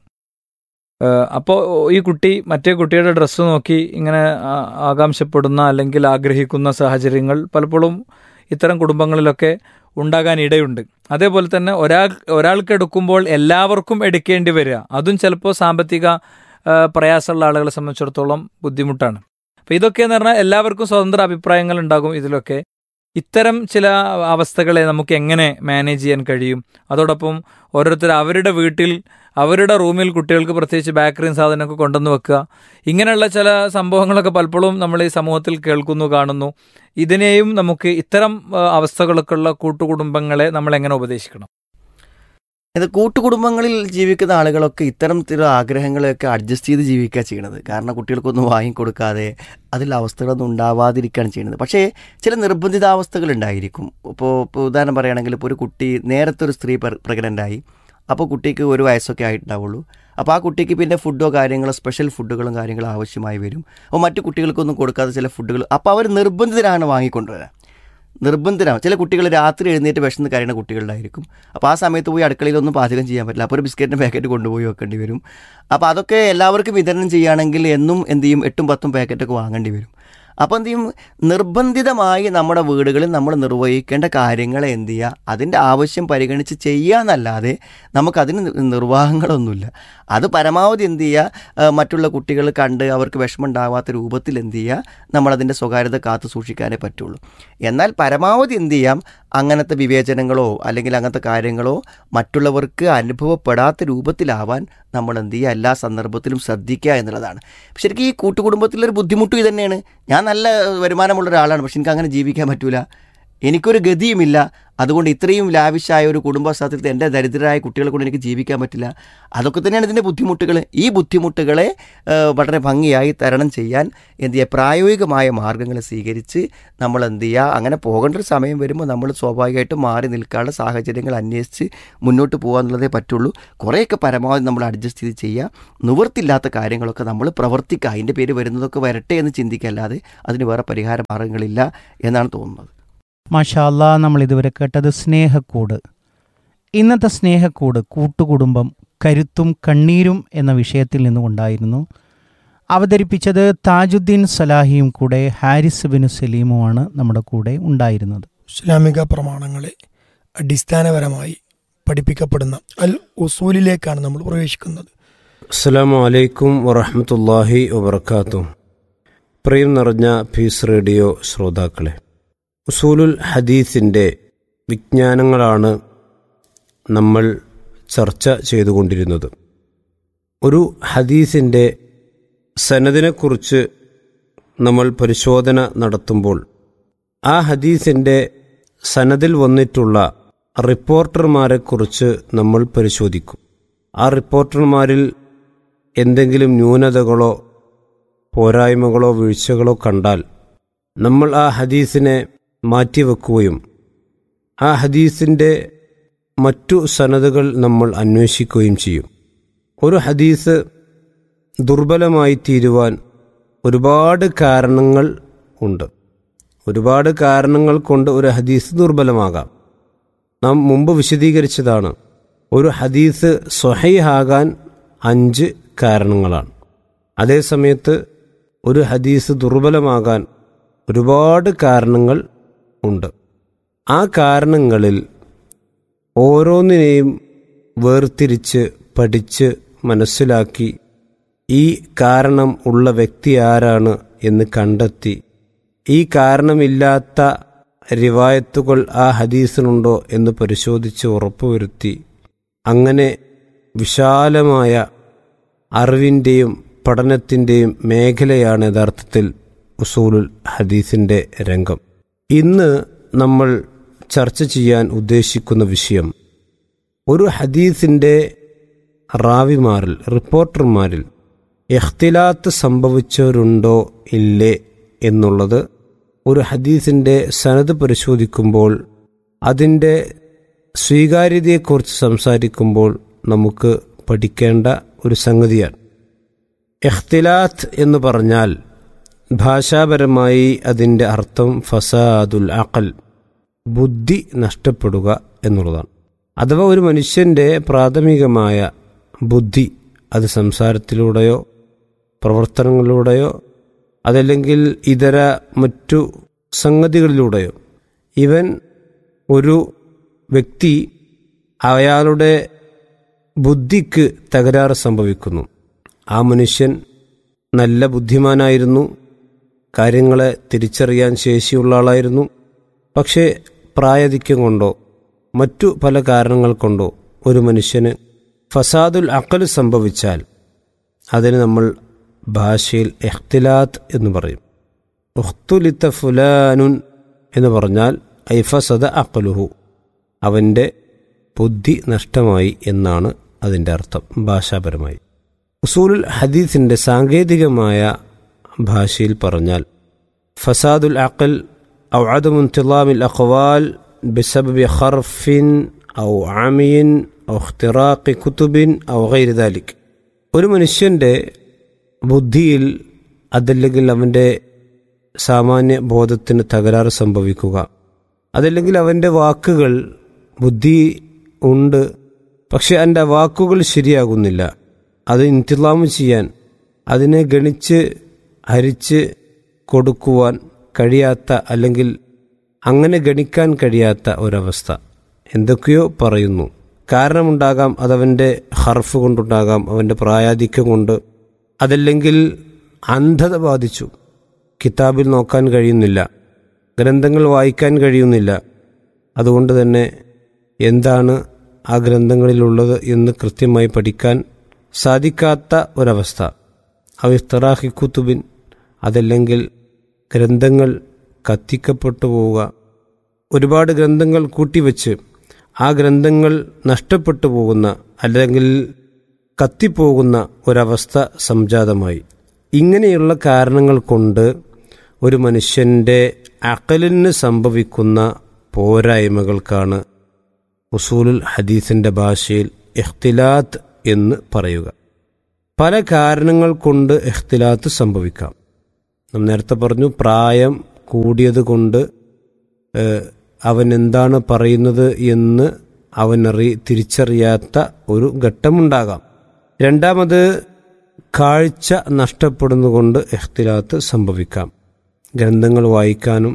അപ്പോൾ ഈ കുട്ടി മറ്റേ കുട്ടിയുടെ ഡ്രസ്സ് നോക്കി ഇങ്ങനെ ആ- ആകാംക്ഷപ്പെടുന്ന അല്ലെങ്കിൽ ആഗ്രഹിക്കുന്ന സാഹചര്യങ്ങൾ പലപ്പോഴും ഇത്തരം കുടുംബങ്ങളിലൊക്കെ ഉണ്ടാകാൻ ഇടയുണ്ട് അതേപോലെ തന്നെ ഒരാൾ ഒരാൾക്ക് എടുക്കുമ്പോൾ എല്ലാവർക്കും എടുക്കേണ്ടി വരിക അതും ചിലപ്പോൾ സാമ്പത്തിക ആ, പ്രയാസമുള്ള ആളുകളെ സംബന്ധിച്ചിടത്തോളം ബുദ്ധിമുട്ടാണ് അപ്പോൾ ഇതൊക്കെ എന്ന് പറഞ്ഞാൽ എല്ലാവർക്കും സ്വതന്ത്ര അഭിപ്രായങ്ങൾ ഉണ്ടാകും ഇതിലൊക്കെ ഇത്തരം ചില അവസ്ഥകളെ നമുക്ക് എങ്ങനെ മാനേജ് ചെയ്യാൻ കഴിയും അതോടൊപ്പം ഓരോരുത്തർ അവരുടെ വീട്ടിൽ അവരുടെ റൂമിൽ കുട്ടികൾക്ക് പ്രത്യേകിച്ച് ബേക്കറിയും സാധനമൊക്കെ കൊണ്ടുവന്ന് വെക്കുക ഇങ്ങനെയുള്ള ചില സംഭവങ്ങളൊക്കെ പലപ്പോഴും നമ്മൾ ഈ സമൂഹത്തിൽ കേൾക്കുന്നു കാണുന്നു ഇതിനെയും നമുക്ക് ഇത്തരം ആ, അവസ്ഥകളൊക്കെ ഉള്ള കൂട്ടുകുടുംബങ്ങളെ നമ്മൾ എങ്ങനെ ഉപദേശിക്കണം ഇത് കൂട്ടുകുടുംബങ്ങളിൽ ജീവിക്കുന്ന ആളുകളൊക്കെ ഇത്തരം ചില ആഗ്രഹങ്ങളെയൊക്കെ അഡ്ജസ്റ്റ് ചെയ്ത് ജീവിക്കുക ചെയ്യണത് കാരണം കുട്ടികൾക്കൊന്നും വാങ്ങിക്കൊടുക്കാതെ അതിൽ അവസ്ഥകളൊന്നും ഉണ്ടാവാതിരിക്കുകയാണ് ചെയ്യുന്നത് പക്ഷേ ചില നിർബന്ധിതാവസ്ഥകൾ ഉണ്ടായിരിക്കും ഇപ്പോൾ ഇപ്പോൾ ഉദാഹരണം പറയുകയാണെങ്കിൽ ഇപ്പോൾ ഒരു കുട്ടി നേരത്തെ ഒരു സ്ത്രീ പ്രഗ്നൻ്റ് ആയി അപ്പോൾ കുട്ടിക്ക് ഒരു വയസ്സൊക്കെ ആയിട്ടുണ്ടാവുള്ളൂ അപ്പോൾ ആ കുട്ടിക്ക് പിന്നെ ഫുഡോ കാര്യങ്ങളോ സ്പെഷ്യൽ ഫുഡുകളും കാര്യങ്ങളും ആവശ്യമായി വരും അപ്പോൾ മറ്റു കുട്ടികൾക്കൊന്നും കൊടുക്കാതെ ചില ഫുഡുകൾ അപ്പോൾ അവർ നിർബന്ധിതരാണ് വാങ്ങിക്കൊണ്ടുവരാൻ നിർബന്ധരാണ് ചില കുട്ടികൾ രാത്രി എഴുന്നേറ്റ് വിശന്ന് കരയുന്ന കുട്ടികളുണ്ടായിരിക്കും അപ്പോൾ ആ സമയത്ത് പോയി അടുക്കളയിലൊന്നും പാചകം ചെയ്യാൻ പറ്റില്ല അപ്പോൾ ഒരു ബിസ്ക്കറ്റിൻ്റെ പാക്കറ്റ് കൊണ്ടുപോയി വെക്കേണ്ടി വരും അപ്പോൾ അതൊക്കെ എല്ലാവർക്കും വിതരണം ചെയ്യുകയാണെങ്കിൽ എന്നും എന്ത് ചെയ്യും എട്ടും പത്തും പാക്കറ്റൊക്കെ വാങ്ങേണ്ടി വരും അപ്പോൾ എന്ത് ചെയ്യും നിർബന്ധിതമായി നമ്മുടെ വീടുകളിൽ നമ്മൾ നിർവഹിക്കേണ്ട കാര്യങ്ങളെ എന്ത് ചെയ്യുക അതിൻ്റെ ആവശ്യം പരിഗണിച്ച് ചെയ്യുക എന്നല്ലാതെ നമുക്കതിന് നി- നിർവാഹങ്ങളൊന്നുമില്ല അത് പരമാവധി എന്ത് ചെയ്യുക ആ, മറ്റുള്ള കുട്ടികൾ കണ്ട് അവർക്ക് വിഷമം ഉണ്ടാവാത്ത രൂപത്തിൽ എന്ത് ചെയ്യുക നമ്മളതിൻ്റെ സ്വകാര്യത കാത്തു സൂക്ഷിക്കാനേ പറ്റുള്ളൂ എന്നാൽ പരമാവധി എന്ത് ചെയ്യാം അങ്ങനത്തെ വിവേചനങ്ങളോ അല്ലെങ്കിൽ അങ്ങനത്തെ കാര്യങ്ങളോ മറ്റുള്ളവർക്ക് അനുഭവപ്പെടാത്ത രൂപത്തിലാവാൻ നമ്മൾ എന്ത് ചെയ്യുക എല്ലാ സന്ദർഭത്തിലും ശ്രദ്ധിക്കുക എന്നുള്ളതാണ് ശരിക്കും ഈ കൂട്ടുകുടുംബത്തിലൊരു ബുദ്ധിമുട്ടും ഇത് തന്നെയാണ് ഞാൻ നല്ല വരുമാനമുള്ള ഒരാളാണ് പക്ഷെ എനിക്ക് അങ്ങനെ ജീവിക്കാൻ പറ്റൂല എനിക്കൊരു ഗതിയുമില്ല അതുകൊണ്ട് ഇത്രയും ലാവിഷായ ഒരു കുടുംബസ്ഥാനത്തിൽ എൻ്റെ ദരിദ്രരായ കുട്ടികളെ കൊണ്ട് എനിക്ക് ജീവിക്കാൻ പറ്റില്ല അതൊക്കെ തന്നെയാണ് ഇതിൻ്റെ ബുദ്ധിമുട്ടുകൾ ഈ ബുദ്ധിമുട്ടുകളെ ആ, വളരെ ഭംഗിയായി തരണം ചെയ്യാൻ എന്ത് ചെയ്യുക പ്രായോഗികമായ മാർഗ്ഗങ്ങൾ സ്വീകരിച്ച് നമ്മൾ എന്ത് ചെയ്യുക അങ്ങനെ പോകേണ്ട ഒരു സമയം വരുമ്പോൾ നമ്മൾ സ്വാഭാവികമായിട്ടും മാറി നിൽക്കാനുള്ള സാഹചര്യങ്ങൾ അന്വേഷിച്ച് മുന്നോട്ട് പോകാന്നുള്ളതേ പറ്റുള്ളൂ കുറേയൊക്കെ പരമാവധി നമ്മൾ അഡ്ജസ്റ്റ് ചെയ്ത് ചെയ്യുക നിവൃത്തില്ലാത്ത കാര്യങ്ങളൊക്കെ നമ്മൾ പ്രവർത്തിക്കുക അതിൻ്റെ പേര് വരുന്നതൊക്കെ വരട്ടെ എന്ന് ചിന്തിക്കല്ലാതെ അതിന് വേറെ പരിഹാര മാർഗ്ഗങ്ങളില്ല എന്നാണ് തോന്നുന്നത് മാഷാല്ല നമ്മൾ ഇതുവരെ കേട്ടത് സ്നേഹക്കൂട് ഇന്നത്തെ സ്നേഹക്കൂട് കൂട്ടുകുടുംബം കരുത്തും കണ്ണീരും എന്ന വിഷയത്തിൽ നിന്നുകൊണ്ടായിരുന്നു അവതരിപ്പിച്ചത് താജുദ്ദീൻ സലാഹിയും കൂടെ ഹാരിസ് ബിനു സലീമുമാണ് നമ്മുടെ കൂടെ ഉണ്ടായിരുന്നത് ഇസ്ലാമിക പ്രമാണങ്ങളെ അടിസ്ഥാനപരമായി പഠിപ്പിക്കപ്പെടുന്ന അൽ ഉസൂലിലേക്കാണ് നമ്മൾ പ്രവേശിക്കുന്നത് അസ്സലാമു അലൈക്കും വറഹമത്തല്ലാഹി വബർക്കാത്തു പ്രിയം നിറഞ്ഞ പീസ് റേഡിയോ ശ്രോതാക്കളെ ഉസൂലുൽ ഹദീസിൻ്റെ വിജ്ഞാനങ്ങളാണ് നമ്മൾ ചർച്ച ചെയ്തുകൊണ്ടിരുന്നത് ഒരു ഹദീസിൻ്റെ സനദിനെക്കുറിച്ച് നമ്മൾ പരിശോധന നടത്തുമ്പോൾ ആ ഹദീസിൻ്റെ സനദിൽ വന്നിട്ടുള്ള റിപ്പോർട്ടർമാരെക്കുറിച്ച് നമ്മൾ പരിശോധിക്കും ആ റിപ്പോർട്ടർമാരിൽ എന്തെങ്കിലും ന്യൂനതകളോ പോരായ്മകളോ വീഴ്ചകളോ കണ്ടാൽ നമ്മൾ ആ ഹദീസിനെ മാറ്റിവെക്കുകയും ആ ഹദീസിൻ്റെ മറ്റു സനതുകൾ നമ്മൾ അന്വേഷിക്കുകയും ചെയ്യും ഒരു ഹദീസ് ദുർബലമായി തീരുവാൻ ഒരുപാട് കാരണങ്ങൾ ഉണ്ട് ഒരുപാട് കാരണങ്ങൾ കൊണ്ട് ഒരു ഹദീസ് ദുർബലമാകാം നാം മുമ്പ് വിശദീകരിച്ചതാണ് ഒരു ഹദീസ് സ്വഹൈഹാകാൻ അഞ്ച് കാരണങ്ങളാണ് അതേസമയത്ത് ഒരു ഹദീസ് ദുർബലമാകാൻ ഒരുപാട് കാരണങ്ങൾ ഉണ്ട് ആ കാരണങ്ങളിൽ ഓരോന്നിനെയും വേർതിരിച്ച് പഠിച്ച് മനസ്സിലാക്കി ഈ കാരണം ഉള്ള വ്യക്തി ആരാണ് എന്ന് കണ്ടെത്തി ഈ കാരണമില്ലാത്ത റിവായത്തുകൾ ആ ഹദീസിനുണ്ടോ എന്ന് പരിശോധിച്ച് ഉറപ്പുവരുത്തി അങ്ങനെ വിശാലമായ അറിവിൻ്റെയും പഠനത്തിൻ്റെയും മേഖലയാണ് യഥാർത്ഥത്തിൽ ഉസൂലുൽ ഹദീസിൻ്റെ രംഗം ഇന്ന് നമ്മൾ ചർച്ച ചെയ്യാൻ ഉദ്ദേശിക്കുന്ന വിഷയം ഒരു ഹദീസിൻ്റെ റാവിമാരിൽ റിപ്പോർട്ടർമാരിൽ എഖ്തിലാത്ത് സംഭവിച്ചവരുണ്ടോ ഇല്ലേ എന്നുള്ളത് ഒരു ഹദീസിൻ്റെ സനത് പരിശോധിക്കുമ്പോൾ അതിൻ്റെ സ്വീകാര്യതയെക്കുറിച്ച് സംസാരിക്കുമ്പോൾ നമുക്ക് പഠിക്കേണ്ട ഒരു സംഗതിയാണ് എഖ്തിലാത്ത് എന്ന് പറഞ്ഞാൽ ഭാഷാപരമായി അതിൻ്റെ അർത്ഥം ഫസാദുൽ അഖൽ ബുദ്ധി നഷ്ടപ്പെടുക എന്നുള്ളതാണ് അഥവാ ഒരു മനുഷ്യൻ്റെ പ്രാഥമികമായ ബുദ്ധി അത് സംസാരത്തിലൂടെയോ പ്രവർത്തനങ്ങളിലൂടെയോ അതല്ലെങ്കിൽ ഇതര മറ്റു സംഗതികളിലൂടെയോ ഇവൻ ഒരു വ്യക്തി അയാളുടെ ബുദ്ധിക്ക് തകരാറ് സംഭവിക്കുന്നു ആ മനുഷ്യൻ നല്ല ബുദ്ധിമാനായിരുന്നു കാര്യങ്ങളെ തിരിച്ചറിയാൻ ശേഷിയുള്ള ആളായിരുന്നു പക്ഷേ പ്രായധിക്യം കൊണ്ടോ മറ്റു പല കാരണങ്ങൾ കൊണ്ടോ ഒരു മനുഷ്യന് ഫസാദുൽ അക്കൽ സംഭവിച്ചാൽ അതിന് നമ്മൾ ഭാഷയിൽ എഖ്തിലാത്ത് എന്ന് പറയും ഉഖ്തുലിത്ത ഫുലാനുൻ എന്ന് പറഞ്ഞാൽ ഐഫസദ അക്കലുഹു അവൻ്റെ ബുദ്ധി നഷ്ടമായി എന്നാണ് അതിൻ്റെ അർത്ഥം ഭാഷാപരമായി ഉസൂലുൽ ഹദീസിൻ്റെ സാങ്കേതികമായ ഭാഷയിൽ പറഞ്ഞാൽ ഫസാദുൽ അഖൽ ഔ عدم انتظام الأقوال بسبب خرف أو عمي أو اختراق كتب أو غير ذلك ഒരു മനുഷ്യൻ്റെ ബുദ്ധിയിൽ അതല്ലെങ്കിൽ അവൻ്റെ സാമാന്യ ബോധത്തിന് തകരാറ് സംഭവിക്കുക അതല്ലെങ്കിൽ അവൻ്റെ വാക്കുകൾ ബുദ്ധി ഉണ്ട് പക്ഷെ എൻ്റെ വാക്കുകൾ ശരിയാകുന്നില്ല അത് ഇന്തിലാമ് ചെയ്യാൻ അതിനെ ഗണിച്ച് ഹരിച്ച് കൊടുക്കുവാൻ കഴിയാത്ത അല്ലെങ്കിൽ അങ്ങനെ ഗണിക്കാൻ കഴിയാത്ത ഒരവസ്ഥ എന്തൊക്കെയോ പറയുന്നു കാരണമുണ്ടാകാം അതവൻ്റെ ഹർഫ് കൊണ്ടുണ്ടാകാം അവൻ്റെ പ്രായാധിക്യം കൊണ്ട് അതല്ലെങ്കിൽ അന്ധത ബാധിച്ചു കിതാബിൽ നോക്കാൻ കഴിയുന്നില്ല ഗ്രന്ഥങ്ങൾ വായിക്കാൻ കഴിയുന്നില്ല അതുകൊണ്ട് തന്നെ എന്താണ് ആ ഗ്രന്ഥങ്ങളിലുള്ളത് എന്ന് കൃത്യമായി പഠിക്കാൻ സാധിക്കാത്ത ഒരവസ്ഥ അവിസ്തറാഹി കുത്തുബിൻ അതല്ലെങ്കിൽ ഗ്രന്ഥങ്ങൾ കത്തിക്കപ്പെട്ടു പോവുക ഒരുപാട് ഗ്രന്ഥങ്ങൾ കൂട്ടിവെച്ച് ആ ഗ്രന്ഥങ്ങൾ നഷ്ടപ്പെട്ടു പോകുന്ന അല്ലെങ്കിൽ കത്തിപ്പോകുന്ന ഒരവസ്ഥ സംജാതമായി ഇങ്ങനെയുള്ള കാരണങ്ങൾ കൊണ്ട് ഒരു മനുഷ്യൻ്റെ അകലിന് സംഭവിക്കുന്ന പോരായ്മകൾക്കാണ് ഉസൂലുൽ ഹദീസിൻ്റെ ഭാഷയിൽ ഇഖ്തിലാത്ത് എന്ന് പറയുക പല കാരണങ്ങൾ കൊണ്ട് ഇഖ്തിലാത്ത് സംഭവിക്കാം നാം നേരത്തെ പറഞ്ഞു പ്രായം കൂടിയത് കൊണ്ട് ഏഹ്, അവൻ എന്താണ് പറയുന്നത് എന്ന് അവനറി തിരിച്ചറിയാത്ത ഒരു ഘട്ടമുണ്ടാകാം രണ്ടാമത് കാഴ്ച നഷ്ടപ്പെടുന്നതുകൊണ്ട് ഇഖ്തിലാത്ത് സംഭവിക്കാം ഗ്രന്ഥങ്ങൾ വായിക്കാനും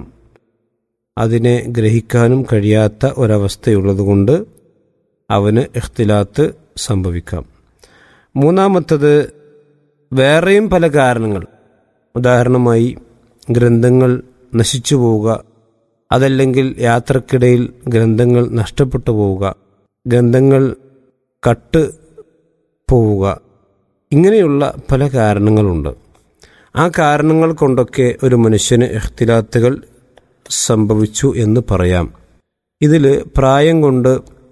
അതിനെ ഗ്രഹിക്കാനും കഴിയാത്ത ഒരവസ്ഥയുള്ളതുകൊണ്ട് അവന് ഇഖ്തിലാത്ത് സംഭവിക്കാം മൂന്നാമത്തത് വേറെയും പല കാരണങ്ങൾ ഉദാഹരണമായി ഗ്രന്ഥങ്ങൾ നശിച്ചു പോവുക അതല്ലെങ്കിൽ യാത്രക്കിടയിൽ ഗ്രന്ഥങ്ങൾ നഷ്ടപ്പെട്ടു പോവുക ഗ്രന്ഥങ്ങൾ കട്ട് പോവുക ഇങ്ങനെയുള്ള പല കാരണങ്ങളുണ്ട് ആ കാരണങ്ങൾ കൊണ്ടൊക്കെ ഒരു മനുഷ്യന് ഇഖ്തിലാത്തുകൾ സംഭവിച്ചു എന്ന് പറയാം ഇതിൽ പ്രായം കൊണ്ട്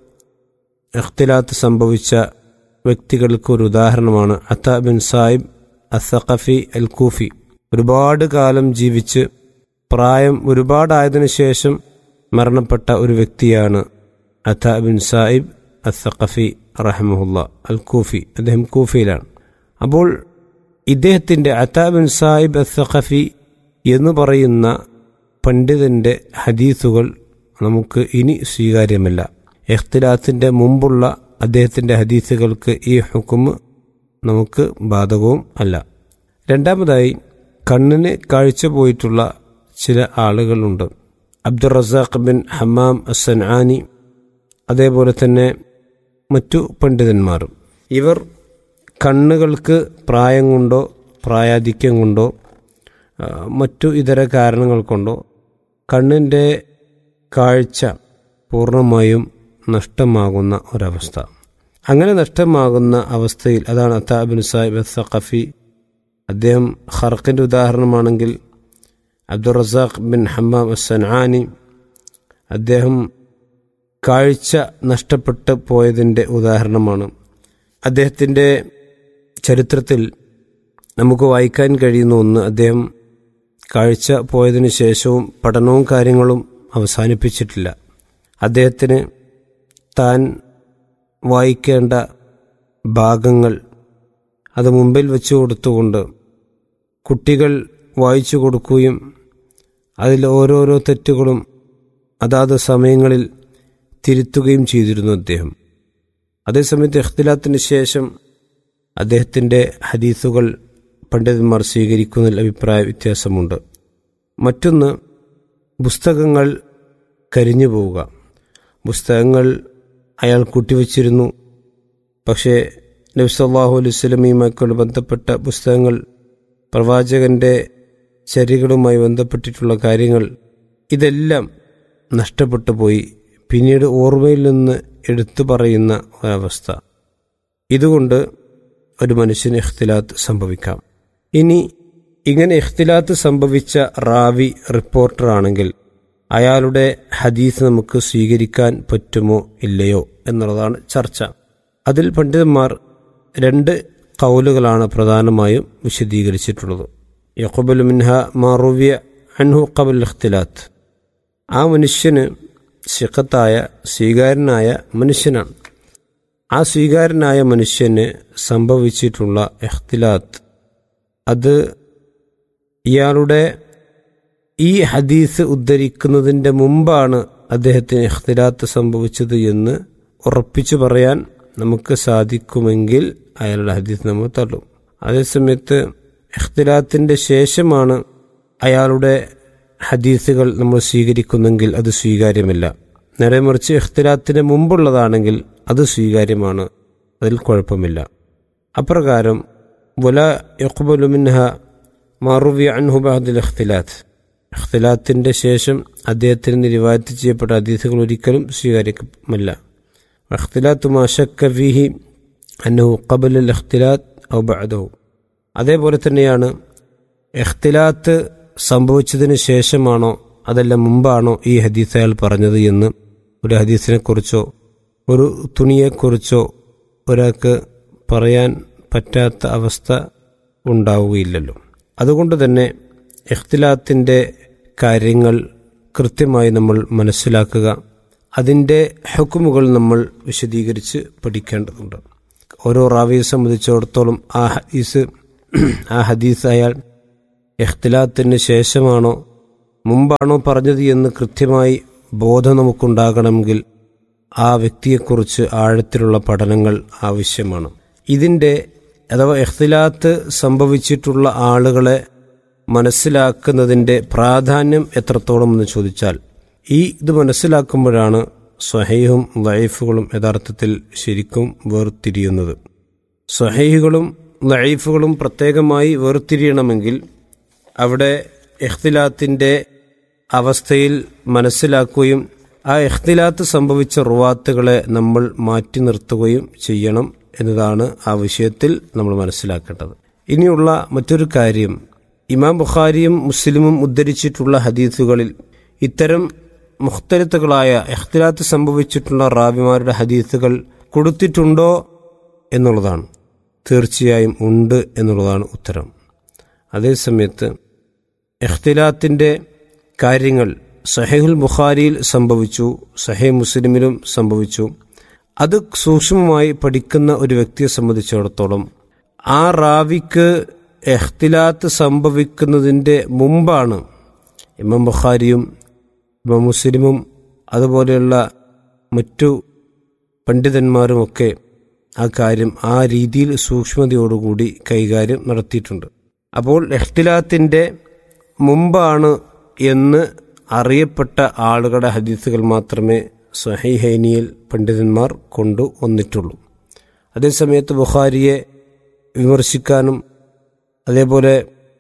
ഇഖ്തിലാത്ത് സംഭവിച്ച വ്യക്തികൾക്ക് ഒരു ഉദാഹരണമാണ് അത്ത ബിൻ സാഹിബ് അസഖഫി അൽ കൂഫി ഒരുപാട് കാലം ജീവിച്ച് പ്രായം ഒരുപാടായതിനു ശേഷം മരണപ്പെട്ട ഒരു വ്യക്തിയാണ് അത്ത ബിൻ സാഹിബ് അസഖഫി റഹമുല്ല അൽ കൂഫി അദ്ദേഹം കൂഫിയിലാണ് അപ്പോൾ ഇദ്ദേഹത്തിൻ്റെ അത്ത ബിൻ സാഹിബ് അസഖഫി എന്ന് പറയുന്ന പണ്ഡിതന്റെ ഹദീസുകൾ നമുക്ക് ഇനി സ്വീകാര്യമല്ല ഇഖ്തിലാത്തിൻ്റെ മുമ്പുള്ള അദ്ദേഹത്തിൻ്റെ ഹദീസുകൾക്ക് ഈ ഹുക്കുമ് നമുക്ക് ബാധകവും അല്ല രണ്ടാമതായി കണ്ണിന് കാഴ്ച പോയിട്ടുള്ള ചില ആളുകളുണ്ട് അബ്ദുൾ റസാഖ് ബിൻ ഹമ്മാം അസൻആാനി അതേപോലെ തന്നെ മറ്റു പണ്ഡിതന്മാരും ഇവർ കണ്ണുകൾക്ക് പ്രായം കൊണ്ടോ പ്രായാധിക്യം കൊണ്ടോ ആ, മറ്റു ഇതര കാരണങ്ങൾ കൊണ്ടോ കണ്ണിൻ്റെ കാഴ്ച പൂർണ്ണമായും നഷ്ടമാകുന്ന ഒരവസ്ഥ അങ്ങനെ നഷ്ടമാകുന്ന അവസ്ഥയിൽ അതാണ് അത്താബിൻ സാഹിബ് സഖഫി അദ്ദേഹം ഖർക്കിൻ്റെ ഉദാഹരണമാണെങ്കിൽ അബ്ദുൾ റസാഖ് ബിൻ ഹമ്മാം അസൻആാനി അദ്ദേഹം കാഴ്ച നഷ്ടപ്പെട്ടു പോയതിൻ്റെ ഉദാഹരണമാണ് അദ്ദേഹത്തിൻ്റെ ചരിത്രത്തിൽ നമുക്ക് വായിക്കാൻ കഴിയുന്ന ഒന്ന് അദ്ദേഹം കാഴ്ച പോയതിനു ശേഷവും പഠനവും കാര്യങ്ങളും അവസാനിപ്പിച്ചിട്ടില്ല അദ്ദേഹത്തിന് താൻ വായിക്കേണ്ട ഭാഗങ്ങൾ അത് മുമ്പിൽ വെച്ച് കൊടുത്തുകൊണ്ട് കുട്ടികൾ വായിച്ചു കൊടുക്കുകയും അതിൽ ഓരോരോ തെറ്റുകളും അതാത് സമയങ്ങളിൽ തിരുത്തുകയും ചെയ്തിരുന്നു അദ്ദേഹം അതേസമയത്ത് ഇഖ്തിലാത്തിന് ശേഷം അദ്ദേഹത്തിൻ്റെ ഹദീസുകൾ പണ്ഡിതന്മാർ സ്വീകരിക്കുന്നതിൽ അഭിപ്രായ വ്യത്യാസമുണ്ട് മറ്റൊന്ന് പുസ്തകങ്ങൾ കരിഞ്ഞു പോവുക പുസ്തകങ്ങൾ അയാൾ കൂട്ടിവച്ചിരുന്നു പക്ഷേ നബ്സല്ലാഹു അലൈഹി സ്വലമിയുമായി ബന്ധപ്പെട്ട പുസ്തകങ്ങൾ പ്രവാചകന്റെ ചര്യകളുമായി ബന്ധപ്പെട്ടിട്ടുള്ള കാര്യങ്ങൾ ഇതെല്ലാം നഷ്ടപ്പെട്ടു പോയി പിന്നീട് ഓർമ്മയിൽ നിന്ന് എടുത്തു പറയുന്ന ഒരവസ്ഥ ഇതുകൊണ്ട് ഒരു മനുഷ്യന് ഇഖ്തിലാത്ത് സംഭവിക്കാം ഇനി ഇങ്ങനെ ഇഖ്തിലാത്ത് സംഭവിച്ച റാവി റിപ്പോർട്ടറാണെങ്കിൽ അയാളുടെ ഹദീസ് നമുക്ക് സ്വീകരിക്കാൻ പറ്റുമോ ഇല്ലയോ എന്നുള്ളതാണ് ചർച്ച അതിൽ പണ്ഡിതന്മാർ രണ്ട് കൗലുകളാണ് പ്രധാനമായും വിശദീകരിച്ചിട്ടുള്ളത് യഖബുൽ മിൻഹ മാറുവിയ അൻഹു കബൽ ഇഖ്തിലാത്ത് ആ മനുഷ്യന് ശിഖത്തായ സ്വീകാരനായ മനുഷ്യനാണ് ആ സ്വീകാരനായ മനുഷ്യന് സംഭവിച്ചിട്ടുള്ള ഇഖ്തിലാത്ത് അത് ഇയാളുടെ ഈ ഹദീസ് ഉദ്ധരിക്കുന്നതിൻ്റെ മുമ്പാണ് അദ്ദേഹത്തിന് ഇഖ്തിലാത്ത് സംഭവിച്ചത് എന്ന് ഉറപ്പിച്ചു പറയാൻ നമുക്ക് സാധിക്കുമെങ്കിൽ അയാളുടെ ഹദീസ് നമ്മൾ തള്ളും അതേസമയത്ത് ഇഖ്തിലാത്തിൻ്റെ ശേഷമാണ് അയാളുടെ ഹദീസുകൾ നമ്മൾ സ്വീകരിക്കുന്നെങ്കിൽ അത് സ്വീകാര്യമല്ല നേരെ മറിച്ച് ഇഖ്തിലാത്തിന് മുമ്പുള്ളതാണെങ്കിൽ അത് സ്വീകാര്യമാണ് അതിൽ കുഴപ്പമില്ല അപ്രകാരം വല യഖ്ബലു മിൻഹ മാറുവി അൻഹു ബഅദൽ ഇഖ്തിലാത്ത് ഇഖ്തിലാത്തിൻ്റെ ശേഷം അദ്ദേഹത്തിന് റിവായത്ത് ചെയ്യപ്പെട്ട ഹദീസുകൾ ഒരിക്കലും സ്വീകാര്യമല്ല ഇഖ്തിലാത്ത് മാഷക്ക ഫീഹി അന്നഹു ഖബൽ അൽ ഇഖ്തിലാത്ത് ഔ ബഅദഹു അതേപോലെ തന്നെയാണ് ഇഖ്തിലാത്ത് സംഭവിച്ചതിന് ശേഷമാണോ അതല്ല മുമ്പാണോ ഈ ഹദീസ് അയാൾ പറഞ്ഞത് എന്ന് ഒരു ഹദീസിനെക്കുറിച്ചോ ഒരു തുണിയെക്കുറിച്ചോ ഒരാൾക്ക് പറയാൻ പറ്റാത്ത അവസ്ഥ ഉണ്ടാവുകയില്ലല്ലോ അതുകൊണ്ട് തന്നെ ഇഖ്തിലാത്തിൻ്റെ കാര്യങ്ങൾ കൃത്യമായി നമ്മൾ മനസ്സിലാക്കുക അതിൻ്റെ ഹുക്കുമുകൾ നമ്മൾ വിശദീകരിച്ച് പഠിക്കേണ്ടതുണ്ട് ഓരോ റാവിയെ സംബന്ധിച്ചിടത്തോളം ആ ഹദീസ് ആ ഹദീസ് അയാൾ ഇഖ്തിലാത്തിന് ശേഷമാണോ മുമ്പാണോ പറഞ്ഞത് എന്ന് കൃത്യമായി ബോധം നമുക്കുണ്ടാകണമെങ്കിൽ ആ വ്യക്തിയെക്കുറിച്ച് ആഴത്തിലുള്ള പഠനങ്ങൾ ആവശ്യമാണ് ഇതിൻ്റെ അഥവാ ഇഖ്തിലാത്ത് സംഭവിച്ചിട്ടുള്ള ആളുകളെ മനസ്സിലാക്കുന്നതിൻ്റെ പ്രാധാന്യം എത്രത്തോളം എന്ന് ചോദിച്ചാൽ ഈ ഇത് മനസ്സിലാക്കുമ്പോഴാണ് സ്വഹൈഹും ലൈഫുകളും യഥാർത്ഥത്തിൽ ശരിക്കും വേർതിരിയുന്നത് സ്വഹൈഹുകളും ലൈഫുകളും പ്രത്യേകമായി വേർതിരിയണമെങ്കിൽ അവിടെ ഇഖ്തിലാത്തിൻ്റെ അവസ്ഥയിൽ മനസ്സിലാക്കുകയും ആ ഇഖ്തിലാത്ത് സംഭവിച്ച റുവാത്തുകളെ നമ്മൾ മാറ്റി നിർത്തുകയും ചെയ്യണം എന്നതാണ് ആ വിഷയത്തിൽ നമ്മൾ മനസ്സിലാക്കേണ്ടത് ഇനിയുള്ള മറ്റൊരു കാര്യം ഇമാം ബുഖാരിയും മുസ്ലിമും ഉദ്ധരിച്ചിട്ടുള്ള ഹദീസുകളിൽ ഇത്തരം മുഖ്തലിത്തുകളായ ഇഖ്തിലാത്ത് സംഭവിച്ചിട്ടുള്ള റാബിമാരുടെ ഹദീസുകൾ കൊടുത്തിട്ടുണ്ടോ എന്നുള്ളതാണ് തീർച്ചയായും ഉണ്ട് എന്നുള്ളതാണ് ഉത്തരം അതേസമയത്ത് ഇഖ്തിലാത്തിൻ്റെ കാര്യങ്ങൾ സഹേഹുൽ ബുഖാരിയിൽ സംഭവിച്ചു സഹേ മുസ്ലിമിലും സംഭവിച്ചു അത് സൂക്ഷ്മമായി പഠിക്കുന്ന ഒരു വ്യക്തിയെ സംബന്ധിച്ചിടത്തോളം ആ റാവിക്ക് എഖ്തിലാത്ത് സംഭവിക്കുന്നതിൻ്റെ മുമ്പാണ് ഇമാം ബുഖാരിയും ഇമാം മുസ്ലിമും അതുപോലെയുള്ള മറ്റു പണ്ഡിതന്മാരുമൊക്കെ ആ കാര്യം ആ രീതിയിൽ സൂക്ഷ്മതയോടുകൂടി കൈകാര്യം നടത്തിയിട്ടുണ്ട് അപ്പോൾ എഖ്തിലാത്തിൻ്റെ മുമ്പാണ് എന്ന് അറിയപ്പെട്ട ആളുകളുടെ ഹദീസുകൾ മാത്രമേ സഹൈഹൈനിയിൽ പണ്ഡിതന്മാർ കൊണ്ടു വന്നിട്ടുള്ളൂ അതേസമയത്ത് ബുഖാരിയെ വിമർശിക്കാനും അതേപോലെ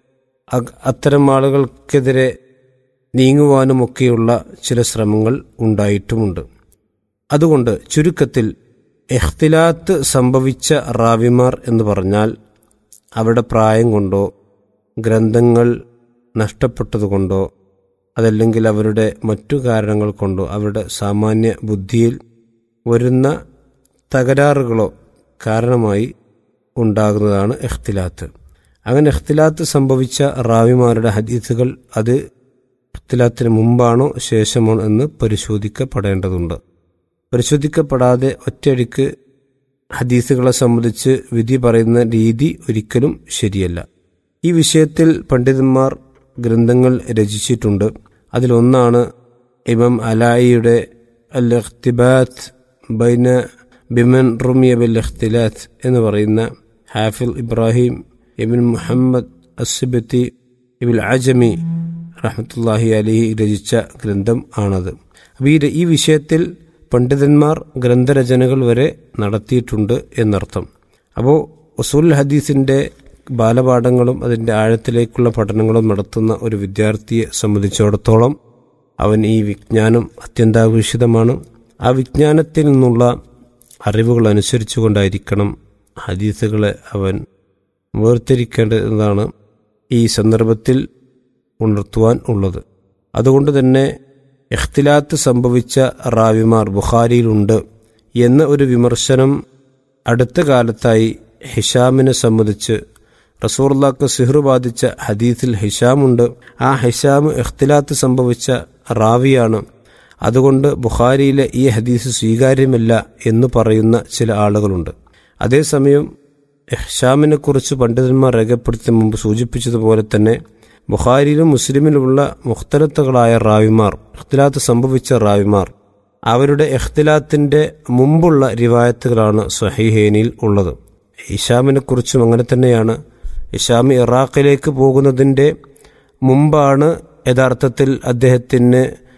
അത്തരം ആളുകൾക്കെതിരെ നീങ്ങുവാനുമൊക്കെയുള്ള ചില ശ്രമങ്ങൾ ഉണ്ടായിട്ടുമുണ്ട് അതുകൊണ്ട് ചുരുക്കത്തിൽ എഖ്തിലാത്ത് സംഭവിച്ച റാവിമാർ എന്ന് പറഞ്ഞാൽ അവരുടെ പ്രായം കൊണ്ടോ ഗ്രന്ഥങ്ങൾ നഷ്ടപ്പെട്ടതുകൊണ്ടോ അതല്ലെങ്കിൽ അവരുടെ മറ്റു കാരണങ്ങൾ കൊണ്ടോ അവരുടെ സാമാന്യ ബുദ്ധിയിൽ വരുന്ന തകരാറുകളോ കാരണമായി ഉണ്ടാകുന്നതാണ് എഖ്തിലാത്ത് അങ്ങനെ എഖ്തിലാത്ത് സംഭവിച്ച റാവിമാരുടെ ഹദീസുകൾ അത് എഖ്തിലാത്തിന് മുമ്പാണോ ശേഷമാണോ എന്ന് പരിശോധിക്കപ്പെടേണ്ടതുണ്ട് പരിശോധിക്കപ്പെടാതെ ഒറ്റയടിക്ക് ഹദീസുകളെ സംബന്ധിച്ച് വിധി പറയുന്ന രീതി ഒരിക്കലും ശരിയല്ല ഈ വിഷയത്തിൽ പണ്ഡിതന്മാർ ഗ്രന്ഥങ്ങൾ രചിച്ചിട്ടുണ്ട് അതിലൊന്നാണ് ഇമാം അലായിയുടെ അൽ ഇഖ്തിബാത്ത് ബൈന ബിമൻ റുമിയ ബിൽ ഇഖ്തിലാത്ത് എന്ന് പറയുന്ന ഹാഫിൽ ഇബ്രാഹിം ഇബിൻ മുഹമ്മദ് അസിബത്തി ഇബിൽ അജമി റഹമത്തല്ലാഹി അലിഹി രചിച്ച ഗ്രന്ഥം ആണത് അപ്പോൾ ഈ ഈ വിഷയത്തിൽ പണ്ഡിതന്മാർ ഗ്രന്ഥരചനകൾ വരെ നടത്തിയിട്ടുണ്ട് എന്നർത്ഥം അപ്പോൾ ഉസൂൽ ഹദീസിൻ്റെ ബാലപാഠങ്ങളും അതിൻ്റെ ആഴത്തിലേക്കുള്ള പഠനങ്ങളും നടത്തുന്ന ഒരു വിദ്യാർത്ഥിയെ സംബന്ധിച്ചിടത്തോളം അവൻ ഈ വിജ്ഞാനം അത്യന്താപേക്ഷിതമാണ് ആ വിജ്ഞാനത്തിൽ നിന്നുള്ള അറിവുകൾ അനുസരിച്ചുകൊണ്ടായിരിക്കണം ഹദീസുകളെ അവൻ വേർതിരിക്കേണ്ടതാണ് ഈ സന്ദർഭത്തിൽ ഉണർത്തുവാൻ ഉള്ളത് അതുകൊണ്ട് തന്നെ ഇഖ്തിലാത്ത് സംഭവിച്ച റാവിമാർ ബുഖാരിയിലുണ്ട് എന്ന ഒരു വിമർശനം അടുത്ത കാലത്തായി ഹിഷാമിനെ സംബന്ധിച്ച് റസൂർലാക്ക് സിഹ്റു ബാധിച്ച ഹദീസിൽ ഹിഷാമുണ്ട് ആ ഹിഷാം ഇഖ്തിലാത്ത് സംഭവിച്ച റാവിയാണ് അതുകൊണ്ട് ബുഖാരിയിലെ ഈ ഹദീസ് സ്വീകാര്യമല്ല എന്ന് പറയുന്ന ചില ആളുകളുണ്ട് അതേസമയം ഹിഷാമിനെ കുറിച്ച് പണ്ഡിതന്മാർ രേഖപ്പെടുത്തി മുമ്പ് സൂചിപ്പിച്ചതുപോലെ തന്നെ ബുഖാരിയിലും മുസ്ലിമിലുമുള്ള മുഖ്തലത്തുകളായ റാവിമാർ ഇഖ്തിലാത്ത് സംഭവിച്ച റാവിമാർ അവരുടെ ഇഖ്തിലാത്തിന്റെ മുമ്പുള്ള റിവായത്തുകളാണ് സഹീഹേനിയിൽ ഉള്ളത് ഇഷാമിനെ കുറിച്ചും അങ്ങനെ തന്നെയാണ് ഇഷാം ഇറാഖിലേക്ക് പോകുന്നതിൻ്റെ മുമ്പാണ് യഥാർത്ഥത്തിൽ അദ്ദേഹത്തിന്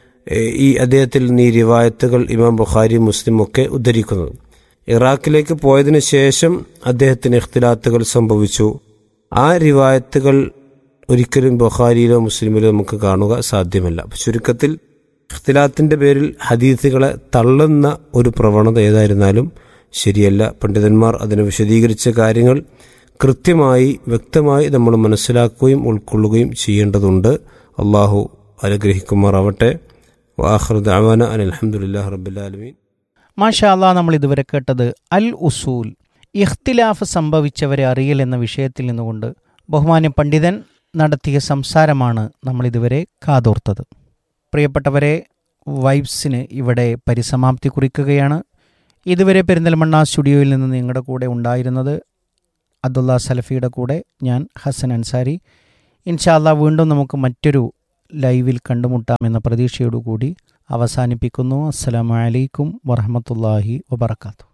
ഈ അദ്ദേഹത്തിൽ നിന്ന് ഈ റിവായത്തുകൾ ഇമാം ബുഖാരി മുസ്ലിം ഒക്കെ ഉദ്ധരിക്കുന്നത് ഇറാഖിലേക്ക് പോയതിനു ശേഷം അദ്ദേഹത്തിന് ഇഖ്തിലാത്തുകൾ സംഭവിച്ചു ആ റിവായത്തുകൾ ഒരിക്കലും ബുഖാരിയിലോ മുസ്ലിമിലോ നമുക്ക് കാണുക സാധ്യമല്ല ചുരുക്കത്തിൽ ഇഖ്തിലാത്തിന്റെ പേരിൽ ഹദീസുകളെ തള്ളുന്ന ഒരു പ്രവണത ഏതായിരുന്നാലും ശരിയല്ല പണ്ഡിതന്മാർ അതിനെ വിശദീകരിച്ച കാര്യങ്ങൾ കൃത്യമായി വ്യക്തമായി നമ്മൾ മനസ്സിലാക്കുകയും ഉൾക്കൊള്ളുകയും ചെയ്യേണ്ടതുണ്ട് അള്ളാഹു അനുഗ്രഹിക്കുമാറാവട്ടെ വാഹൃദ് അവാന അൻ അലഹമുല്ലാ റബ്ബുലാലമീൻ മാഷാ അല്ലാ നമ്മൾ ഇതുവരെ കേട്ടത് അൽ ഉസൂൽ ഇഖ്തിലാഫ് സംഭവിച്ചവരെ അറിയൽ എന്ന വിഷയത്തിൽ നിന്നുകൊണ്ട് ബഹുമാന്യ പണ്ഡിതൻ നടത്തിയ സംസാരമാണ് നമ്മൾ ഇതുവരെ കാതോർത്തത് പ്രിയപ്പെട്ടവരെ വൈബ്സിന് ഇവിടെ പരിസമാപ്തി കുറിക്കുകയാണ് ഇതുവരെ പെരിന്തൽമണ്ണ സ്റ്റുഡിയോയിൽ നിന്ന് നിങ്ങളുടെ കൂടെ ഉണ്ടായിരുന്നത് അബ്ദുള്ള സലഫിയുടെ കൂടെ ഞാൻ ഹസൻ അൻസാരി ഇൻഷാല്ല വീണ്ടും നമുക്ക് മറ്റൊരു ലൈവിൽ കണ്ടുമുട്ടാമെന്ന പ്രതീക്ഷയോടുകൂടി അവസാനിപ്പിക്കുന്നു അസ്സലാമു അലൈക്കും വറഹമത്തല്ലാഹി വബർക്കാത്തു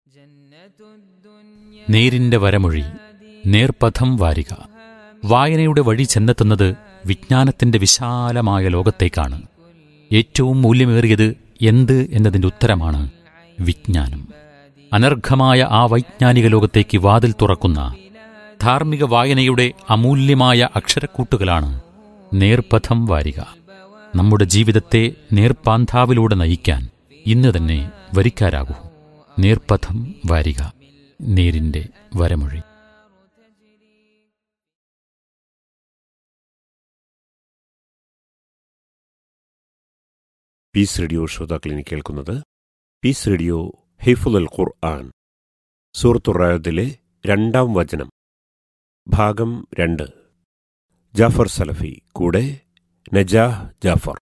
നേരിന്റെ വരമൊഴി നേർപഥം വാരിക വായനയുടെ വഴി ചെന്നെത്തുന്നത് വിജ്ഞാനത്തിന്റെ വിശാലമായ ലോകത്തേക്കാണ് ഏറ്റവും മൂല്യമേറിയത് എന്ത് എന്നതിന്റെ ഉത്തരമാണ് വിജ്ഞാനം അനർഘമായ ആ വൈജ്ഞാനിക ലോകത്തേക്ക് വാതിൽ തുറക്കുന്ന ധാർമ്മിക വായനയുടെ അമൂല്യമായ അക്ഷരക്കൂട്ടുകളാണ് നേർപഥം വാരിക നമ്മുടെ ജീവിതത്തെ നേർപ്പാന്താവിലൂടെ നയിക്കാൻ ഇന്ന് തന്നെ വരിക്കാരാകൂ നേർപഥം വാരിക നേരിന്റെ വരമൊഴി പീസ് റേഡിയോ ശ്രോതാക്കളിനി കേൾക്കുന്നത് പീസ് റേഡിയോ ഹിഫുൽ അൽ ഖുർആൻ സൂറത്തുറായതിലെ രണ്ടാം വചനം ഭാഗം രണ്ട് ജാഫർ സലഫി കൂടെ നജാഹ് ജാഫർ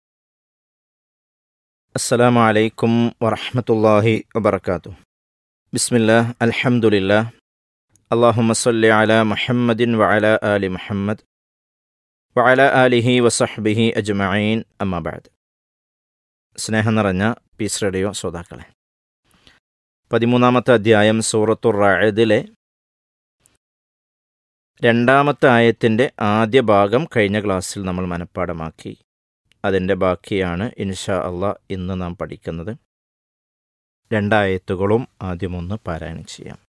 السلام عليكم ورحمة الله وبركاته بسم الله الحمد لله اللهم صل على محمد وعلى آل محمد وعلى آله وصحبه أجمعين أما بعد സ്നേഹം നിറഞ്ഞ പീസ് റേഡിയോ ശ്രോതാക്കളെ പതിമൂന്നാമത്തെ അധ്യായം സൂറത്തുർ റായതിലെ രണ്ടാമത്തെ ആയത്തിൻ്റെ ആദ്യ ഭാഗം കഴിഞ്ഞ ക്ലാസ്സിൽ നമ്മൾ മനഃപ്പാടമാക്കി അതിൻ്റെ ബാക്കിയാണ് ഇൻഷാ അള്ളാ ഇന്ന് നാം പഠിക്കുന്നത് രണ്ടായത്തുകളും ആദ്യമൊന്ന് പാരായണം ചെയ്യാം